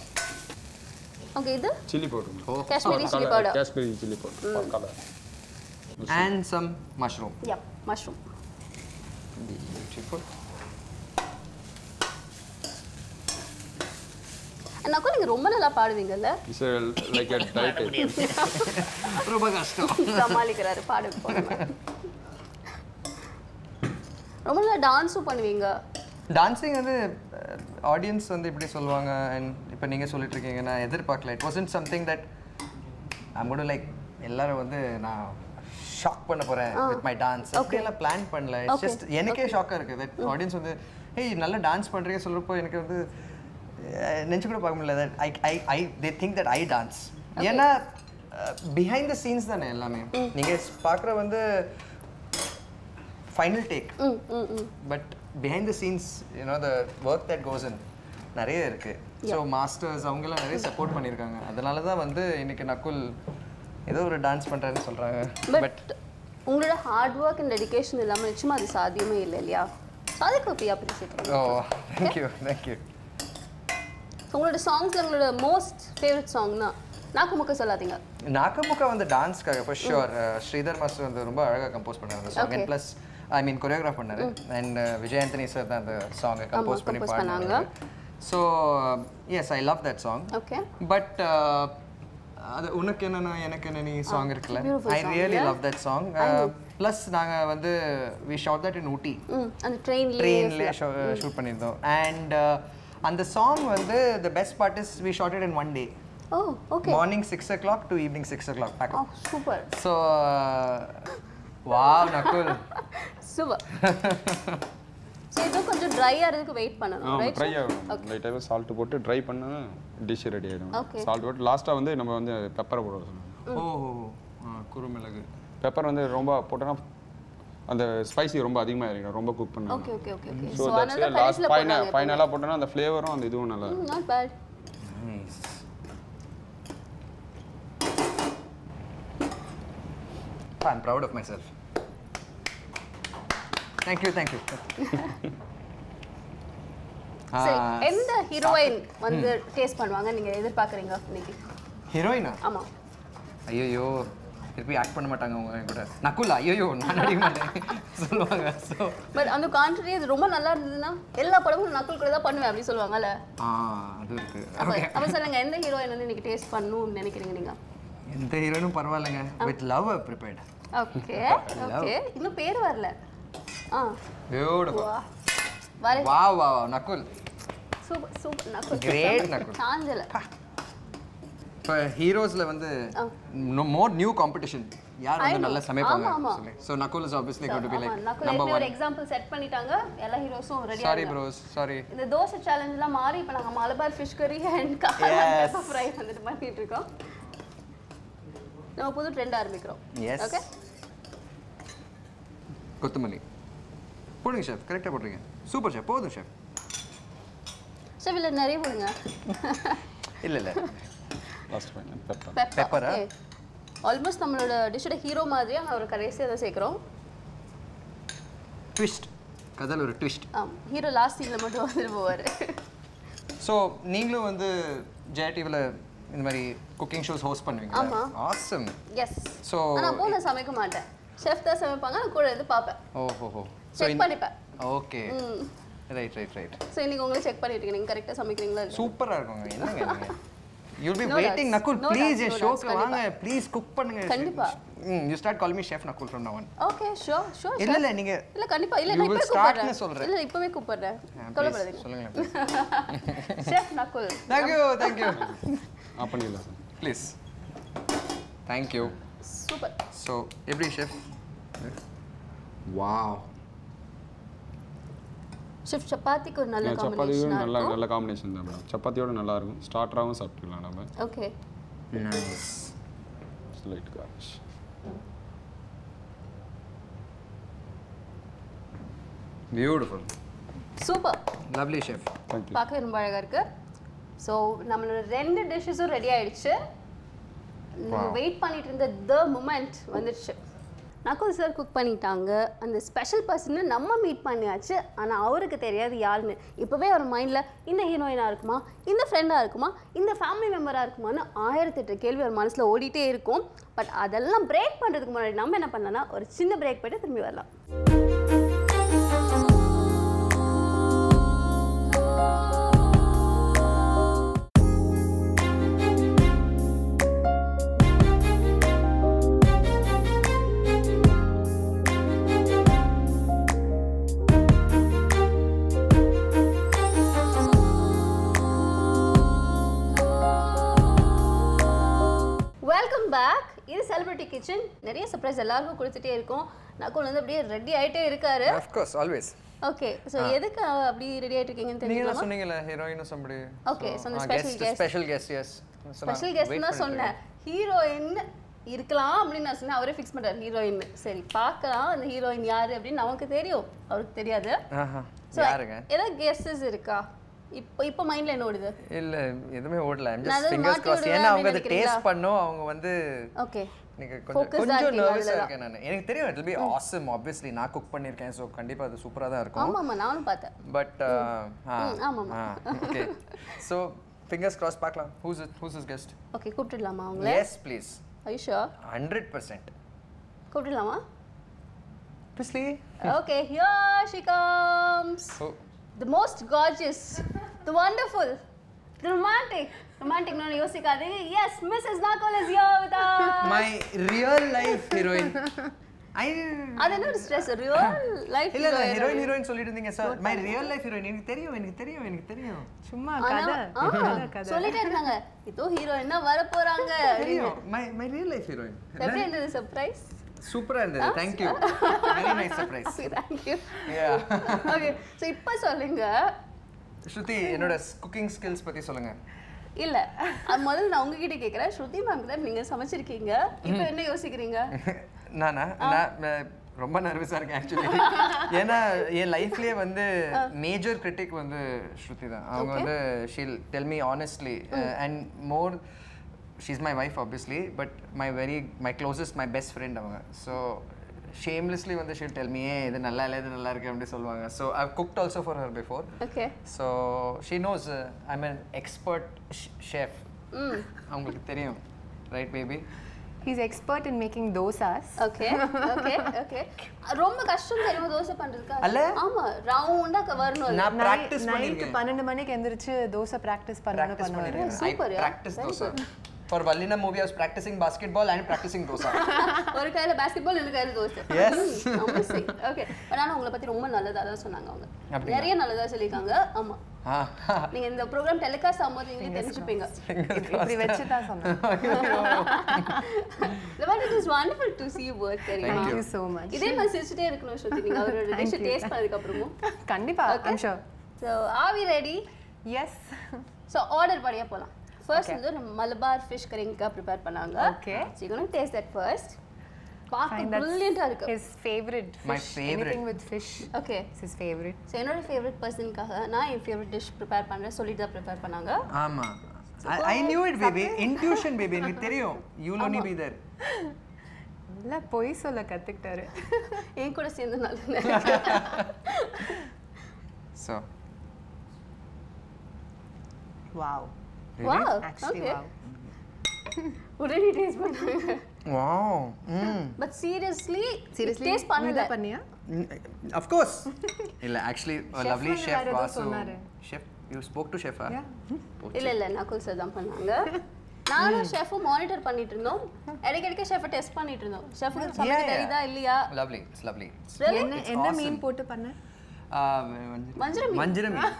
ஓகே இது chilli powder Kashmiri chilli powder Kashmiri chilli powder colour and some mushroom yeah mushroom beautiful அண்ணாக்கும் நீங்கள் ரொம்ப நல்லா பாடுவீங்கல்ல இட்ஸ் லைக் அ டயட் ரொம்ப கஷ்டம் சமாளிக்கிறாரு பாடு போடுங்க ரொம்ப நல்லா டான்ஸும் பண்ணுவீங்க டான்ஸிங் வந்து ஆடியன்ஸ் வந்து இப்படி சொல்லுவாங்க அண்ட் இப்போ நீங்கள் சொல்லிட்டு இருக்கீங்க நான் எதிர்பார்க்கல it wasn't something that I'm கூட லைக் எல்லாரும் வந்து நான் ஷாக் பண்ண போறேன் வித் மை டான்ஸ் அப்படியெல்லாம் பிளான் பண்ணல இட்ஸ் ஜஸ்ட் எனக்கே ஷாக்காக இருக்குது தட் ஆடியன்ஸ் வந்து ஹேய் நல்லா டான்ஸ் பண்ணுறீங்க சொல்கிறப்போ எனக்கு வந்து அஹ், நினைச்சு கூட பார்க்க முடியல that I I I they think that I dance ஏன்னா பிஹைண்ட் த சீன்ஸ் தானே எல்லாமே நீங்கள் பார்க்குற வந்து ஃபைனல் டேக் ம் ம் ம் but behind the scenes you know the work that goes in நிறைய இருக்கு ஸோ மாஸ்டர்ஸ் அவங்கெல்லாம் நிறைய சப்போர்ட் பண்ணியிருக்காங்க அதனால தான் வந்து இன்னைக்கு நக்குல் ஏதோ ஒரு டான்ஸ் பண்ணுறாருன்னு சொல்கிறாங்க பட் உங்களோட ஹார்ட் ஒர்க் அண்ட் டெடிகேஷன் இல்லாமல் நிச்சயமா அது சாத்தியமே இல்லை இல்லையா ஸோ அதுக்கு போய் அப்ரிஷியேட் ஓ தேங்க்யூ தேங்க்யூ உங்களோட சாங்ஸ்ல உங்களோட மோஸ்ட் ஃபேவரட் சாங்னா நாக்கு முக்க சொல்லாதீங்க நாக்கமுக்கா வந்து டான்ஸ்க்காக ஃபார் ஷுர் ஸ்ரீதர் மாஸ்டர் வந்து ரொம்ப அழகாக கம்போஸ் பண்ணார் அந்த song Okay. And plus I mean choreograph பண்ணாரு அண்ட் விஜய் ஆண்டனி சார் தான் அந்த சாங்கை கம்போஸ் பண்ணி compose பண்ணாங்க. பாடினாங்க so yes I love that song okay but அது உனக்கு என்னன்னா எனக்கு என்ன நீ சாங் இருக்குல்ல beautiful I song, really yeah. Love that song plus நாங்கள் வந்து we shot that in Ooty ம் அந்த ட்ரெயின்லேயே ட்ரெயின்லேயே ஷூட் பண்ணியிருந்தோம் அண்ட் அந்த சாங் வந்து the best part is we shot it in one day oh okay morning six o'clock to evening six o'clock back oh super so wow Nakul super so இது கொஞ்சம் try ஆகிறதுக்கு wait பண்ணணும் right try ஆகும் லைட்டாக salt போட்டு dry பண்ணா dish ready ஆகிடும் Okay. Salt போட்டு லாஸ்ட்டாக வந்து நம்ம வந்து பெப்பரை போட சொல்லணும் ஓ குறுமிளகு பெப்பர் வந்து ரொம்ப போட்டோன்னா அந்த ஸ்பைசி ரொம்ப அதிகமாக இறங்கிடும் ரொம்ப குக் பண்ணணும் okay okay okay okay so so that's அதனால லாஸ்ட் கடைசியில் ஃபைனல் போடுறாங்க ஃபைனலாக போட்டோன்னா அந்த ஃப்ளேவரும் அந்த இதுவும் நல்லா இருக்கும் not bad nice I'm proud of myself. Thank you, thank you. சரி எந்த ஹீரோயின் வந்து டேஸ்ட் பண்ணுவாங்க நீங்க எதிர்பார்க்குறீங்க இன்னைக்கு ஹீரோயினா ஆமா ஐயோ திருப்பி ஆக்ட் பண்ண மாட்டாங்க அவங்க என் கூட நக்குல் ஐயோ நான் நடிக்க மாட்டேன் சொல்லுவாங்க ஸோ பட் அந்த கான்ட்ரி இது ரொம்ப நல்லா இருந்ததுன்னா எல்லா படமும் நக்குல் கூட தான் பண்ணுவேன் அப்படி சொல்லுவாங்கல்ல ஆ அது இருக்கு அப்ப ஓகே அப்ப சொல்லுங்க எந்த ஹீரோயின் வந்து இன்னைக்கு டேஸ்ட் பண்ணணும்னு நினைக்கிறீங்க நீங்க எந்த ஹீரோனும் பரவாயில்லைங்க with love prepared okay okay இன்னும் பேர் வரல ஆ பியூட்டிஃபுல் வா வர வா வா Nakul super super Nakul Great Nakul. சாஞ்சல இப்போ ஹீரோஸ்ல வந்து மோர் நியூ காம்படிஷன் யார் வந்து I know. நல்லா சமைப்பாங்க ஆமா, ஆமா. சொல்லி so Nakul is obviously got to be ஆமா லைக் நக்குல் நம்பர் எப்படி ஒரு ஒன் எக்ஸாம்பிள் செட் பண்ணிட்டாங்க எல்லா ஹீரோஸும் ரெடியா சாரி ப்ரோஸ் சாரி இந்த தோசை சேலஞ்ச்லாம் மாறி இப்போ நாங்கள் மலபார் ஃபிஷ் கறி அண்ட் Yes. ஃப்ரை வந்துட்டு பண்ணிட்டு இருக்கோம் நம்ம புது ட்ரெண்ட் ஆரம்பிக்கிறோம் எஸ் ஓகே கொத்தமல்லி போடுங்க ஷெஃப் கரெக்டாக போடுறீங்க சூப்பர் ஷெஃப் போதும் ஷெஃப் ஸோ இதில் நிறைய போடுங்க இல்லை இல்லை last final pepper pepper Pepper ஆ? ஆல்மோஸ்ட் நம்மளோட டிஷ்ஷோட ஹீரோ மாதிரியே நான் ஒரு கடைசியாக அதை சேர்க்குறோம் ட்விஸ்ட் கதையில் ஒரு ட்விஸ்ட் ஆம் ஹீரோ லாஸ்ட் சீனில் மட்டும் வந்துட்டு போவார் ஸோ நீங்களும் வந்து ஜெயா டிவியில் இந்த மாதிரி குக்கிங் ஷோஸ் ஹோஸ்ட் பண்ணுவீங்க ஆமா. ஆசம் எஸ் ஸோ ஆனால் அப்போ நான் சமைக்க மாட்டேன் ஷெஃப் தான் சமைப்பாங்க நான் கூட இருந்து பார்ப்பேன் ஓஹோ ஸோ செக் பண்ணிப்பேன் okay right right right so இன்னைக்கு உங்களை செக் பண்ணிட்டு இருக்கீங்க நீங்கள் கரெக்டாக சமைக்கிறீங்களா இல்லையா? சூப்பராக இருக்குங்க என்னங்க நீங்க you'll be No waiting doubts. Nakul No please doubts, என் no ஷோக்கு doubts. வாங்க ப்ளீஸ் குக் பண்ணுங்க கண்டிப்பா. ம் you start call me chef Nakul from நவன் ஓகே ஷோர் ஷோர் இல்ல இல்ல நீங்க இல்ல கண்டிப்பா இல்ல You நான் will இப்பவே start னு கூப்பிடுறேன் சொல்றேன். இல்ல இப்பவே கூப்பிடுறேன் please, கவலைப்படாதீங்க சொல்லுங்க chef Nakul thank you thank you off பண்ணிடலாம் sir please thank you super so எப்படி ஷெஃப் வாவ் ஷெஃப் சப்பாத்திக்கு ஒரு நல்ல சப்பாத்தியும் காம்பினேஷனா நல்ல இருக்கும் நல்ல காம்பினேஷன் தான் மேடம் சப்பாத்தியோட நல்லா இருக்கும் ஸ்டார்டராகவும் சாப்பிட்டுக்கலாம் நம்ம okay nice light garnish beautiful super lovely chef thank you பார்க்க ரொம்ப அழகா இருக்கு ஸோ நம்மளோட ரெண்டு டிஷ்ஷஸும் ரெடி ஆயிடுச்சு நம்ம Wow. வெயிட் பண்ணிட்டு இருந்த த மூமெண்ட் வந்துடுச்சு நக்குல் சார் குக் பண்ணிட்டாங்க அந்த ஸ்பெஷல் பர்சனை நம்ம மீட் பண்ணியாச்சு ஆனால் அவருக்கு தெரியாது யாருன்னு இப்போவே அவர் மைண்டில் இந்த ஹீரோயினாக இருக்குமா இந்த ஃப்ரெண்டாக இருக்குமா இந்த ஃபேமிலி மெம்பராக இருக்குமான்னு ஆயிரத்தெட்டு கேள்வி அவர் மனசில் ஓடிட்டே இருக்கும் பட் அதெல்லாம் பிரேக் பண்ணுறதுக்கு முன்னாடி நம்ம என்ன பண்ணலாம்னா ஒரு சின்ன பிரேக் போயிட்டு திரும்பி வரலாம் வெல்கம் பேக் இது செலிபிரிட்டி கிச்சன் நிறைய சர்ப்ரைஸ் எல்லாருக்கும் கொடுத்துட்டே இருக்கோம் நக்குல் வந்து அப்படியே ரெடி ஆயிட்டே இருக்காரு of course always okay so எதுக்கு அப்படி ரெடி ஆயிட்டு இருக்கீங்கன்னு நீங்க தெரிஞ்சுக்கலாமா தான் சொன்னீங்கல heroine somebody Okay, so the special guest. Special guest yes special guest தான் சொன்னேன் ஹீரோயின் இருக்கலாம் அப்படின்னு நான் சொன்னேன் அவரே ஃபிக்ஸ் பண்றாரு ஹீரோயின் சரி பார்க்கலாம் அந்த ஹீரோயின் யாரு அப்படின்னு நமக்கு தெரியும் அவருக்கு தெரியாது ஆஹா ஸோ யாருங்க ஏதாவது கெஸ்ஸஸ் இருக்கா இப்போ இப்போ மைண்ட்ல என்ன ஓடுது இல்ல எதுவுமே ஓடல ஐம் நான் ஜஸ்ட் அதை ஃபிங்கர்ஸ் மாத்தி கிராஸ் விடுவேன் ஏன்னா அவங்க அதை அப்படின்னு டேஸ்ட் பண்ணோம் அவங்க வந்து ஓகே நீங்க Focused கொஞ்சம் ஆ கொஞ்சம் இருக்கீங்க நர்வஸா அதுல இருக்கேன் நான் எனக்கு தெரியும் இட் பி ஆசம் ஆப்வியஸ்லி நான் குக் பண்ணியிருக்கேன் ஸோ கண்டிப்பா அது சூப்பரா தான் இருக்கும் ஆமா ஆமா நானும் பார்த்தேன் பட் ம், ஆமாமா. ஓகே ஸோ ஃபிங்கர்ஸ் கிராஸ் பார்க்கலாம் who's who's is guest okay கூப்பிட்டுடலாமா அவங்கள yes please Aisha hundred percent கூப்பிட்டுடலாமா ப்ளீஸ்லி okay here she comes Oh. the most gorgeous the wonderful the romantic romantic நான் யோசிக்காதீங்க yes mrs nakul is here with us my real life heroine ஐ அது என்ன ஒரு ஸ்ட்ரெஸ் ரியல் லைஃப் இல்ல இல்ல ஹீரோயின் ஹீரோயின் சொல்லிட்டு இருந்தீங்க sir my real life heroine எனக்கு தெரியும் எனக்கு தெரியும் எனக்கு தெரியும் சும்மா ஆனா கதை ஆ, சொல்லிட்டே இருந்தாங்க இதோ ஹீரோயின் தான் வர போறாங்க தெரியும் my my real life heroine எப்படி இருந்தது சர்ப்ரைஸ் சூப்பரா இருந்தது thank you very nice surprise thank you yeah okay so இப்போ சொல்லுங்க ஸ்ருதி என்னோட குக்கிங் ஸ்கில்ஸ் பத்தி சொல்லுங்க இல்ல அது முதல்ல நான் உங்ககிட்ட கேக்குறேன் ஸ்ருதி மேம் தான் நீங்க சமைச்சிருக்கீங்க இப்போ என்ன யோசிக்கிறீங்க நானா நான் நான் ரொம்ப நர்வஸாக இருக்கேன் ஆக்சுவலி ஏன்னா என் லைஃப்லேயே வந்து மேஜர் கிரிட்டிக் வந்து ஸ்ருதி தான் அவங்க வந்து she'll tell me honestly and more she's my wife obviously but my very my closest my best friend அவங்க ஸோ ஷேம்லெஸ்லி வந்து ஷீல் டெல் மீ இது நல்லா இல்லை இது நல்லா இருக்கு அப்படி சொல்லுவாங்க so I cooked also for her before okay so she knows I mean expert chef hmm அவங்களுக்கு தெரியும் right baby he's expert in making dosas okay okay okay ரொம்ப கஷ்டம் தெரியுமா தோசை பண்றதுக்கு அல்ல? ஆமா ரவுண்டா வரணும் நான் ப்ராக்டிஸ் நைட்டு பண்ணியிருக்கேன் பன்னெண்டு மணிக்கு எந்திரிச்சு தோசை ப்ராக்டிஸ் பண்ணணும் practice பண்ணுவாரு பண்ணிருக்கேன். I Super, yeah. practice dosa. For Vallina movie, I was practicing basketball and practicing dosa. ஒரு கையில பாஸ்கெட்பால் இன்னொரு கையில தோசை Yes. ஓகே பட் ஆனா உங்களை பத்தி ரொம்ப நல்லதா தான் சொன்னாங்க அவங்க அப்படிங்களா? நிறைய நல்லதா சொல்லியிருக்காங்க ஆமா Ah, நீங்க இந்த ப்ரோக்ராம் டெலிகாஸ்ட் ஆகும்போது நீங்க தெரிஞ்சுப்பீங்க இப்படி வச்சு தான் சொன்னேன் The one it is wonderful to see you work தெரியுமா Thank you so much. இதே மாதிரி சிரிச்சுட்டே இருக்கணும் ஸ்ருதி நீங்க அவரோட டிஷ் டேஸ்ட் பண்ணதுக்கு அப்புறமும் கண்டிப்பா I'm sure so are we ready yes so order படியா போலாம் ஃபர்ஸ்ட் வந்து ஒரு மலபார் ஃபிஷ் கரிங்கா ப்ரிப்பேர் பண்ணாங்க Okay. So you taste that first பார்க்க Fine, that's ப்ரில்லியண்டா இருக்கு his favorite My fish. favorite. Anything with fish okay is his favorite. So என்னோட ஃபேவரட் பர்சனுக்காக நான் என் ஃபேவரட் டிஷ் ப்ரிப்பேர் பண்ணுறேன் சொல்லிட்டு தான் ப்ரிப்பேர் பண்ணாங்க ஆமா I, I knew it baby intuition baby எனக்கு தெரியும் you will only be there இல்ல பொய் சொல்ல கத்துக்கிட்டாரு என் கூட சேர்ந்து நல்ல so wow really? Wow actually okay wow உடனே டேஸ்ட் பண்ணாங்க wow mm. But seriously seriously taste பண்ணல பண்ணியா Mm, of course இல்ல actually a Chef lovely வந்து chef வேற ஏதோ Vasu சொன்னாரு. chef you spoke to chef ah? Yeah. Oh, இல்ல இல்ல நகுல் சார் தான் பண்ணாங்க நானும் ஷெஃபும் மானிட்டர் பண்ணிட்டு இருந்தோம் இடைக்கிடைக்க ஷெஃபை டெஸ்ட் பண்ணிட்டு இருந்தோம் ஷெஃபுக்கு Yeah, சமைக்க yeah. தெரியுதா இல்லையா lovely it's lovely It's- Really? என்ன It's என்ன awesome. மீன் போட்டு பண்ண uh, வஞ்சிர மீன். வஞ்சிர மீன்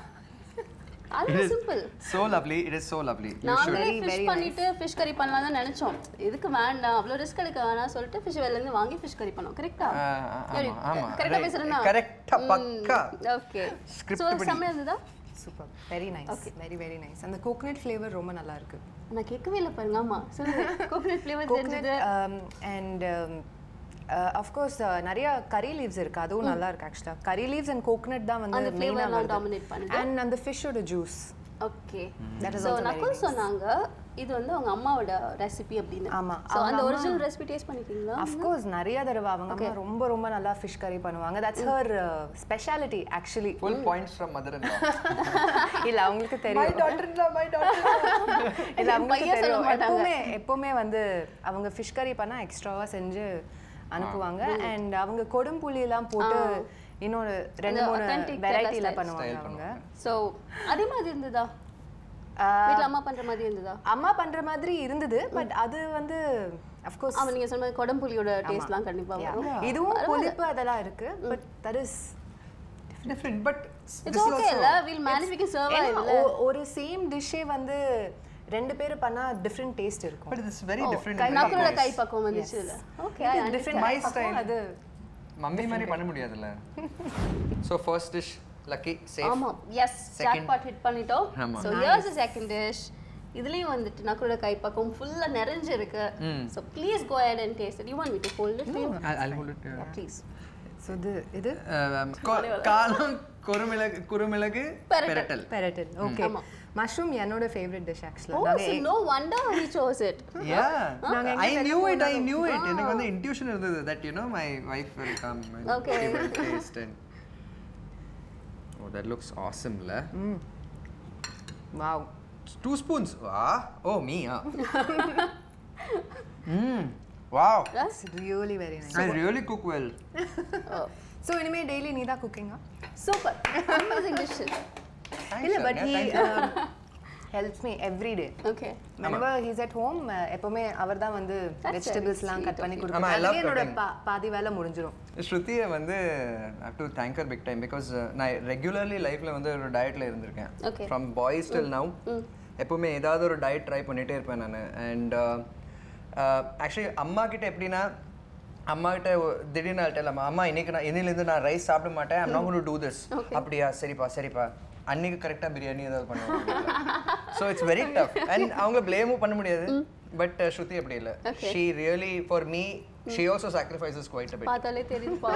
அது simple so lovely it is so lovely you should நாங்களே Very, ஃபிஷ் very பண்ணிட்டு ஃபிஷ் கறி பண்ணலாம் தான் நினைச்சோம் இதுக்கு வேண்டாம் அவ்வளோ ரிஸ்க் எடுக்க வேணாம் சொல்லிட்டு ஃபிஷ் வெளில இருந்து வாங்கி ஃபிஷ் கறி பண்ணோம் கரெக்டா ஆ, ஆ, ஆமா, ஆமா. கரெக்டா Right. பேசுறேனா Correct ஆ, பக்கா. ஓகே Script சோ படி. செம்மையா இருந்ததா super very nice very very nice அந்த கோகனட் ஃப்ளேவர் ரொம்ப நல்லா இருக்கு நான் கேட்கவே இல்லை பாருங்க ஆமா சொல்லுங்க கோகனட் ஃப்ளேவர் கோகனட் தெரிஞ்சது அண்ட் அஃப்கோர்ஸ் நிறைய கறி லீவ்ஸ் இருக்கு அதுவும் நல்லா இருக்கு ஆக்சுவலா கறி லீவ்ஸ் அண்ட் கோகனட் தான் அந்த வந்து flavor மெயினாக எல்லாம் dominate பண்ணுது. அண்ட் அந்த ஃபிஷ்ஷோட juice okay That is so also very Nakul nice. சொன்னாங்க இது வந்து அவங்க அம்மாவோட ரெசிபி அப்படின்னு ஆமா. ஸோ அவங்க அந்த அம்மா- ஒரிஜினல் ரெசிபி டேஸ்ட் பண்ணிருக்கீங்களா அஃப்கோர்ஸ் நிறைய தடவை அவங்க அம்மா ரொம்ப ரொம்ப நல்லா ஃபிஷ் கறி பண்ணுவாங்க that's her speciality actually full points from mother-in-law இல்ல அவங்களுக்கு my தெரியும் daughter-in-law my daughter-in-law இல்ல அவங்களுக்கு பையன் சொல்ல தெரியும் மாட்டாங்க. எப்பவுமே எப்பவுமே வந்து அவங்க ஃபிஷ் கறி பண்ணா எக்ஸ்ட்ராவா செஞ்சு அனுப்புவாங்க அண்ட் அவங்க கொடும்புளி எல்லாம் போட்டு இன்னொரு ரெண்டு அந்த மூணு authentic Kerala வெரைட்டில style. பண்ணுவாங்க Style அவங்க ஸோ அதே மாதிரி இருந்ததா ஆஹ், வீட்ல அம்மா பண்ற மாதிரி இருந்ததா அம்மா பண்ற மாதிரி இருந்தது பட் அது வந்து அஃப்கோர்ஸ் அவன் நீங்க சொன்ன மாதிரி கொடம்புலியோட டேஸ்ட்லாம் கண்டிப்பா வரும் இதுவும் புளிப்பு அதெல்லாம் இருக்கு but that is different but this it's is okay also இல்ல will manage we can serve இல்ல ஒரு சேம் டிஷ்ஷே வந்து ரெண்டு பேர் பண்ணா டிஃப்ரெண்ட் டேஸ்ட் இருக்கும் but it's very different in நக்குலோட many கை ways. பக்கம் வந்துச்சு இல்ல ஓகே டிஃப்ரெண்ட் My style. அது மம்மி மாதிரி பண்ண முடியாதுல்ல so first dish lucky safe ஆமா எஸ் Second. ஜாக்பாட் ஹிட் பண்ணிட்டோம் ஆமா. So here's the second dish இதுலயும் வந்துட்டு நக்குலோட கை பக்கம் ஃபுல்லா நிறைஞ்சு இருக்கு so please go ahead and taste it you want me to hold it I'll, I'll hold it uh, please so இது இது um, கொ- காலம் குறுமிளகு குறுமிளகு பெரட்டல். பெரட்டல் பெரட்டல் ஓகே ஆமா. மஷ்ரூம் என்னோட ஃபேவரட் டிஷ் ஓ ஆக்சுவலாக so no wonder he chose it yeah நாங்க எங்க i வெளில knew it i knew it எனக்கு வந்து intuition இருந்தது that you know my wife will come and Okay. she will taste and oh that looks awesome la wow two spoons வா ஓ மீ ஆ ம் wow it's really very nice I really cook well so இனிமே daily நீ தான் குக்கிங்கா super amazing dish இல்ல but he helps me every day okay whenever he's at home uh, எப்பவுமே அவர் தான் வந்து very வெஜிடபிள்ஸ்லாம் sweet கட் பண்ணி of you. ஆமா, I கொடுப்பாரு love அதுலயே என்னோட cutting. பா- பாதி வேலை முடிஞ்சிரும் ஸ்ருதியை வந்து how to thank big time because நான் ரெகுலர்லி லைஃப்ல வந்து ஒரு டயட்ல இருந்திருக்கேன் Okay. From boys till now எப்பவுமே ஏதாவது ஒரு டயட் ட்ரை பண்ணிட்டே இருப்பேன் நான் அண்ட் ஆக்சுவலி அம்மா கிட்ட எப்படின்னா அம்மா கிட்ட ஒ- திடீர்னு அல்ட்டலாமா அம்மா இன்னைக்கு நான் இன்னிலேருந்து நான் ரைஸ் சாப்பிட மாட்டேன் ஐம் நாட் டூ திஸ் அப்படியா சரிப்பா சரிப்பா அன்னைக்கு கரெக்டாக பிரியாணி ஏதாவது பண்ணுவாங்க so it's very tough and அவங்க ப்ளேமும் பண்ண முடியாது பட் ஸ்ருதி அப்படி இல்லை she really for me she also sacrifices quite a bit பார்த்தாலே தெரியுதுப்பா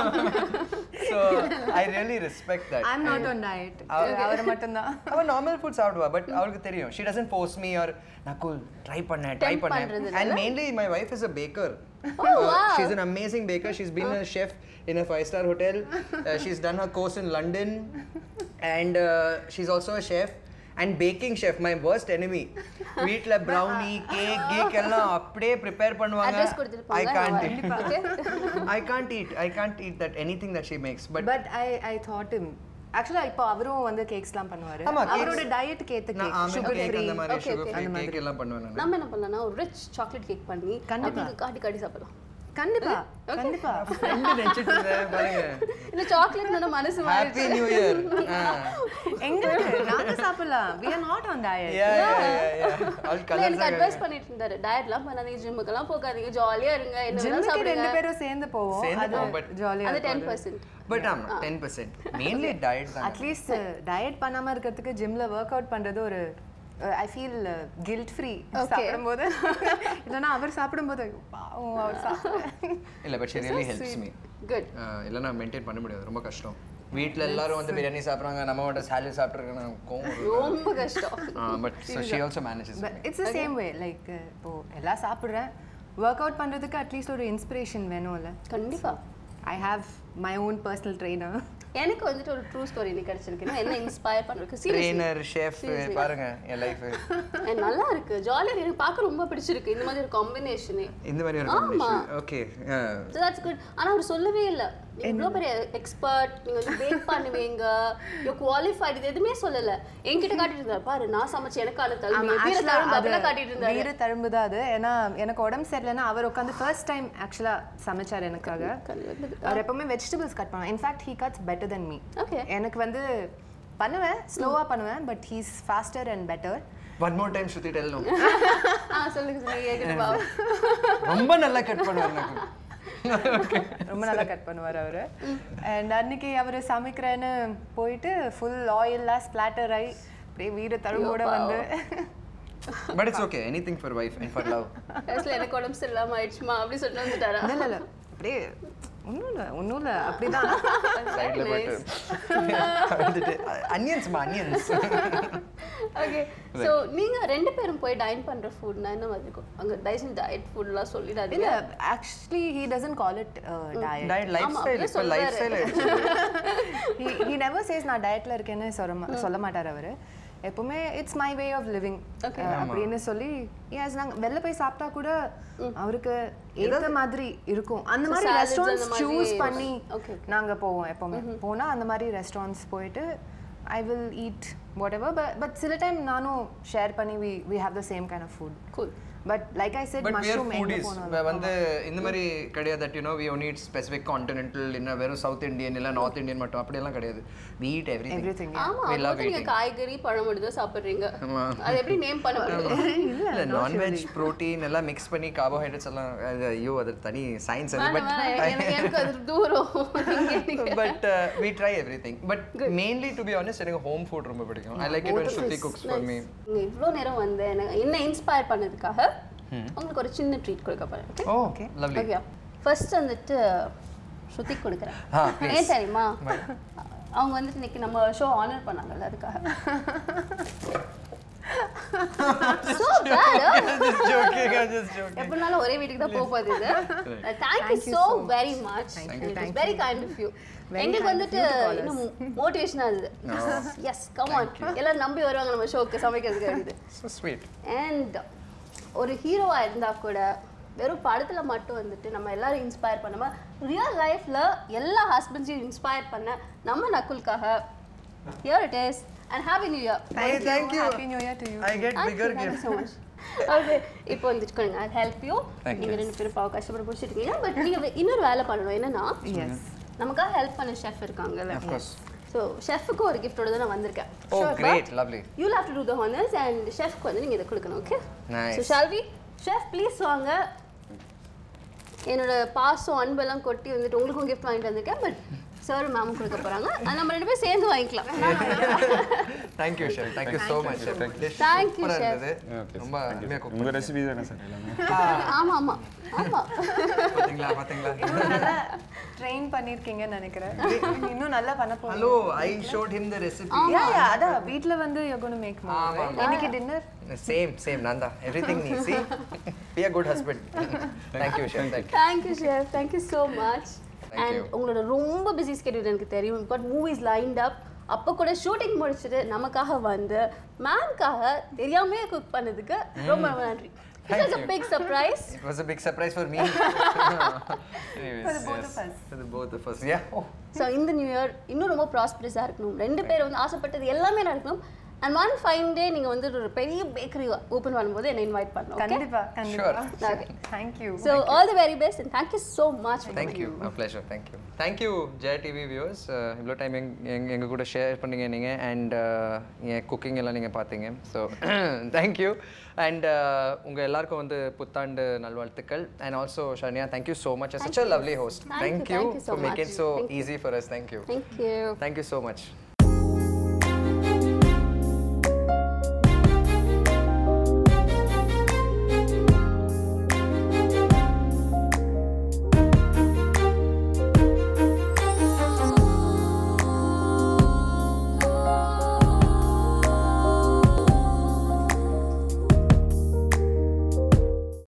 so I really respect that I am not on diet அவர் மட்டும்தான் அவ நார்மல் ஃபுட் சாப்பிடுவா பட் அவளுக்கு தெரியும் she doesn't force me or Nakul try பண்ணேன் ட்ரை Tempt பண்ணேன் பண்றது and mainly my wife is a baker wow. she's an amazing baker she's been a chef in a five star hotel uh, she's done her course in london and uh, she's also a chef and baking chef my worst enemy வீட்ல brownie cake cake எல்லாம் அப்படியே prepare பண்ணுவாங்க address I கொடுத்துருப்பாங்க can't eat okay I can't eat i can't eat that anything that she makes but but I I thought him ஆக்சுவலா இப்போ அவரும் வந்து கேக்ஸ்லாம் பண்ணுவாரு ஆமா, cakes. அவரோட டயட்டுக்கு ஏத்த நான் கேக் ஆமென் சுகர் கேக் ஃப்ரீ அந்த மாதிரி Okay, sugar okay. Free cake எல்லாம் பண்ணுவேன் நான் நம்ம என்ன பண்ணலாம்னா ஒரு ரிச் சாக்லேட் கேக் பண்ணி கண்டிப்பா. அப்படி காட்டி காட்டி சாப்பிடலாம் கண்டிப்பா கண்டிப்பா ஃப்ரெண்ட் நினைச்சிட்டு இருந்தேன் பாருங்க இந்த சாக்லேட் மனசு ஹாப்பி நியூ இயர் எங்களுக்கு நாங்க சாப்பிடலாம் we are not on diet yeah yeah yeah all இல்ல, கலர்ஸ் எனக்கு அட்வைஸ் பண்ணிட்டு இருந்தாரு டயட்லாம் பண்ணாதீங்க ஜிம்முக்கெல்லாம் போகாதீங்க ஜாலியா இருங்க என்ன வேணா ஜிம்முக்கு சாப்பிடுங்க ரெண்டு பேரும் சேர்ந்து போவோம் சேர்ந்து அது போவோம், but- ஜாலியா அது டென் பர்சன்ட் பட் ஆமா டென் பர்சன்ட் மெயின்லி டயட் தான் அட்லீஸ்ட் டயட் பண்ணாம இருக்கிறதுக்கு ஜிம்ல ஒர்க் அவுட் பண்றது ஒரு ஐ ஃபீல் கில்ட் ஃப்ரீ சாப்பிடும்போது இல்லைன்னா அவர் சாப்பிடும்போது ஐயோ, பாவம் அவர் சாப்பிட இல்ல but she really helps me good இல்லைன்னா மெயின்டைன் பண்ண முடியாது ரொம்ப கஷ்டம் வீட்ல எல்லாரும் வந்து பிரியாணி சாப்பிட்றாங்க நம்ம மட்டும் சாலட் சாப்பிட்ருக்கேன் கோவம் ரொம்ப கஷ்டம் but so she also manages but it's the same way like இப்போ எல்லாம் சாப்பிட்றேன் ஒர்க் அவுட் பண்றதுக்கு அட்லீஸ்ட் ஒரு இன்ஸ்பிரேஷன் வேணும்ல கண்டிப்பா I have my own personal trainer எனக்கு வந்துட்டு ஒரு ட்ரூ ஸ்டோரி இன்னைக்கு கிடைச்சிருக்கு நான் என்ன இன்ஸ்பயர் பண்றதுக்கு சீரியஸ்லி ட்ரெயினர் ஷெஃப் பாருங்க என் லைஃப் நல்லா இருக்கு ஜாலியா எனக்கு பார்க்க ரொம்ப பிடிச்சிருக்கு இந்த மாதிரி ஒரு காம்பினேஷனே இந்த மாதிரி ஒரு ஆமா. Combination okay so that's good ஆனா அவர் சொல்லவே இல்ல நீங்க இவ்வளோ பெரிய எக்ஸ்பர்ட் நீங்க வந்து பேக் பண்ணுவீங்க யூ குவாலிஃபைட் இது எதுவுமே சொல்லல என்கிட்ட காட்டிட்டு இருந்தாரு பாரு நான் சமைச்சு எனக்கான தழும்பு வீர தழும்பு அப்படிலாம் காட்டிட்டு இருந்தாரு வீர தழும்பு தான் அது ஏன்னா எனக்கு உடம்பு சரியில்லைன்னா அவர் உட்காந்து ஃபர்ஸ்ட் டைம் ஆக்சுவலா சமைச்சார் எனக்காக அவர் எப்பவுமே வெஜிடபிள்ஸ் கட் பண்ணுவாங்க in fact he cuts better then me okay எனக்கு வந்து பண்ணுவேன் ஸ்லோவா பண்ணுவேன் but he's faster and better one more time சுத்தி டெல்லும் ஆ சொல்லுங்க சொல்லுங்க கேட்கணும் பாவம் ரொம்ப நல்லா கட் பண்ணுவார் எனக்கு ரொம்ப நல்லா கட் பண்ணுவார் அவர் அண்ட் அன்னைக்கு அவர் சமைக்கிறேன்னு போயிட்டு ஃபுல் ஆயில்லாம் ஸ்பிளாட்டர் ஆகி அப்படியே வீடு தழும்போட வந்து but it's okay anything for wife and for love கடைசியில் எனக்கு உடம்பு சரியில்லாம ஆயிடுச்சுமா அப்படி சொல்லிட்டு வந்துட்டாரா இல்லை இல்லை அப்படியே ஒன்றும் இல்லை ஒன்றும் இல்லை அப்படிதான் சைடில் போயிட்டு வந்துட்டு அனியன்ஸ்மா அனியன்ஸ் ஓகே ஸோ நீங்க ரெண்டு பேரும் போய் டைன் பண்ற ஃபுட்னா என்ன மாதிரி இருக்கும் அங்க தயவுசெய்து டயட் ஃபுட்லாம் சொல்லிடாதீங்க இல்லை actually he doesn't call it diet diet life ஆமா, ஸ்டைல் அப்படியே இப்போ லைஃப் ஸ்டைல் ஆயிடுச்சு ஹி நெவர் சேஸ் நான் டயட்ல இருக்கேன்னு சொல்ல மா- சொல்ல மாட்டார் அவர் எப்பவுமே it's my way of living அப்படின்னு சொல்லி எஸ் நாங்கள் வெளில போய் சாப்பிட்டா கூட அவருக்கு ஏத்த மாதிரி இருக்கும் அந்த மாதிரி salads ரெஸ்டாரண்ட்ஸ் அந்த மாதிரி சூஸ் பண்ணி Okay, நாங்க போவோம் எப்பவுமே போனா அந்த மாதிரி ரெஸ்டாரண்ட்ஸ் போயிட்டு I will eat what ever but சில டைம் நானும் ஷேர் பண்ணி we we have the same kind of food cool but like I set but we are mushroom எங்க foodies போனாலும் வந்து இந்த மாதிரி கிடையாது that you know we one eat specific continental இல்லை வெறும் சவுத் இந்தியன் இல்லை நார்த் இந்தியன் மட்டும் அப்படியெல்லாம் கிடையாது we eat everything எவ்ரிதிங் ஆமா We love அப்போ நீங்க eating. காய்கறி பழம் மட்டும் தான் சாப்பிடுறீங்க ஆமா. அது எப்படி நேம் பண்ண முடியும் இல்லை நான்வெஜ் ப்ரோட்டீன் எல்லாம் மிக்ஸ் பண்ணி கார்போஹைட்ரேட்ஸ் எல்லாம் அது ஐயோ அது தனி சயின்ஸ் அது வேணாம், வேணாம், எனக்கு எனக்கு அது தூரம் நீங்க எனக்கு- but we try everything but mainly to be honest எனக்கு ஹோம் ஃபுட் ரொம்ப பிடிக்கும் I like it when Shruti cooks for me நீங்க இவ்வளோ நேரம் வந்து எனக்கு என்ன இன்ஸ்பயர் பண்ணதுக்காக உங்களுக்கு ஒரு சின்ன ட்ரீட் கொடுக்க போறேன் okay oh lovely okay first வந்துட்டு ஸ்ருதி கொடுக்குறேன் ஆ ப்ளீஸ் ஏன் தெரியுமா அவங்க வந்துட்டு இன்னைக்கு நம்ம ஷோ ஆனர் பண்ணாங்கல்ல அதுக்காக So bad, huh? Joking just joking. எப்படினாலும் ஒரே வீட்டுக்கு தான் போக போகுது இது thank you so very much it's very kind of you எங்களுக்கு வந்துட்டு இன்னும் மோட்டிவேஷனாக இருந்தது எஸ் கமான் எல்லாரும் நம்பி வருவாங்க நம்ம ஷோக்கு சமைக்கிறதுக்கு இருக்குது So sweet. அண்ட் ஒரு ஹீரோவா இருந்தா கூட வெறும் படத்துல மட்டும் வந்துட்டு நம்ம எல்லாரும் இன்ஸ்பயர் பண்ணாம ரியல் லைஃப்ல எல்லா ஹஸ்பண்ட்ஸையும் இன்ஸ்பயர் பண்ண நம்ம நக்குல்காக here it is and happy new year Hey, thank you. Happy New Year to you. I get bigger Thank you gifts. so much. Okay இப்போ வந்துட்டு ஐ ஹெல்ப் யூ Thank நீங்க ரெண்டு பேரும் பாவம் கஷ்டப்பட்டு பிடிச்சிருக்கீங்க பட் நீங்க வே- இன்னொரு வேலை பண்ணணும் என்னன்னா Yes. நமக்காக ஹெல்ப் பண்ண ஷெஃப் இருக்காங்கல்ல Of course. ஸோ ஷெஃப்க்கு ஒரு கிஃப்டோட தான் நான் வந்திருக்கேன் Oh, great. Lovely. You have to do the honours and ஷெஃப்க்கு வந்து நீங்க இதை கொடுக்கணும் okay Nice. So shall we chef please வாங்க என்னோட பாசம் அன்பெல்லாம் கொட்டி வந்துட்டு உங்களுக்கும் கிஃப்ட் வாங்கிட்டு வந்திருக்கேன் பட் சார் மேமும் கொடுக்க போறாங்க அது நம்ம ரெண்டு பேரும் சேர்ந்து வாங்கிக்கலாம் Thank you, chef. Thank you so much, chef. Dish Thank you, super-ஆ chef. இருந்தது. Okay, ரொம்ப அருமையா cook உங்கள் ரெசிபி தானே சார் எல்லாமே ஆமா ஆமா ஆமா பாத்தீங்களா பாத்தீங்களா நல்லா ட்ரெயின் பண்ணிருக்கீங்கன்னு நினைக்கிறேன் இன்னும் நல்லா பண்ண போறீங்க hello I showed him the recipe yeah yeah அதான் வீட்ல வந்து you're going to make more ஆமா, right? இன்னைக்கு டின்னர் சேம் சேம் நான் தான் எவ்ரிதிங் நீ see be a good husband thank you chef thank you thank you chef thank you so much Thank and you. உங்களோட ரொம்ப பிஸி ஸ்கெடியூல் எனக்கு தெரியும் பட் மூவிஸ் லைன்ட் அப் அப்போ கூட ஷூட்டிங் முடிச்சுட்டு நமக்காக வந்து மேம்காக தெரியாமே குக் பண்ணதுக்கு ரொம்ப ரொம்ப நன்றி it was a big surprise it was a big surprise for me Anyways, For the both yes. of us. for the both of us yeah oh. So இந்த நியூ இயர் இன்னும் ரொம்ப ப்ராஸ்பரஸாக இருக்கணும் ரெண்டு பேர் வந்து ஆசைப்பட்டது எல்லாமே நடக்கணும் அண்ட் ஒன் ஃபைன் டே நீங்கள் வந்து ஒரு பெரிய பேக்கரி ஓப்பன் பண்ணும்போது என்ன இன்வைட் பண்ணணும் ஓகே கண்டிப்பா கண்டிப்பா okay thank you so all the very best and thank you so much thank you a pleasure thank you thank you Jaya TV viewers இவ்வளோ டைம் எங் எங் எங்கள் கூட ஷேர் பண்ணீங்க நீங்கள் அண்ட் என் குக்கிங் எல்லாம் நீங்கள் பார்த்தீங்க ஸோ தேங்க்யூ அண்ட் உங்கள் எல்லாருக்கும் வந்து புத்தாண்டு நல்வாழ்த்துக்கள் அண்ட் ஆல்சோ ஷர்னியா thank you so much such a lovely host Thank you, thank you thank you so for making much. it so Thank you. easy for us thank you thank you thank you so much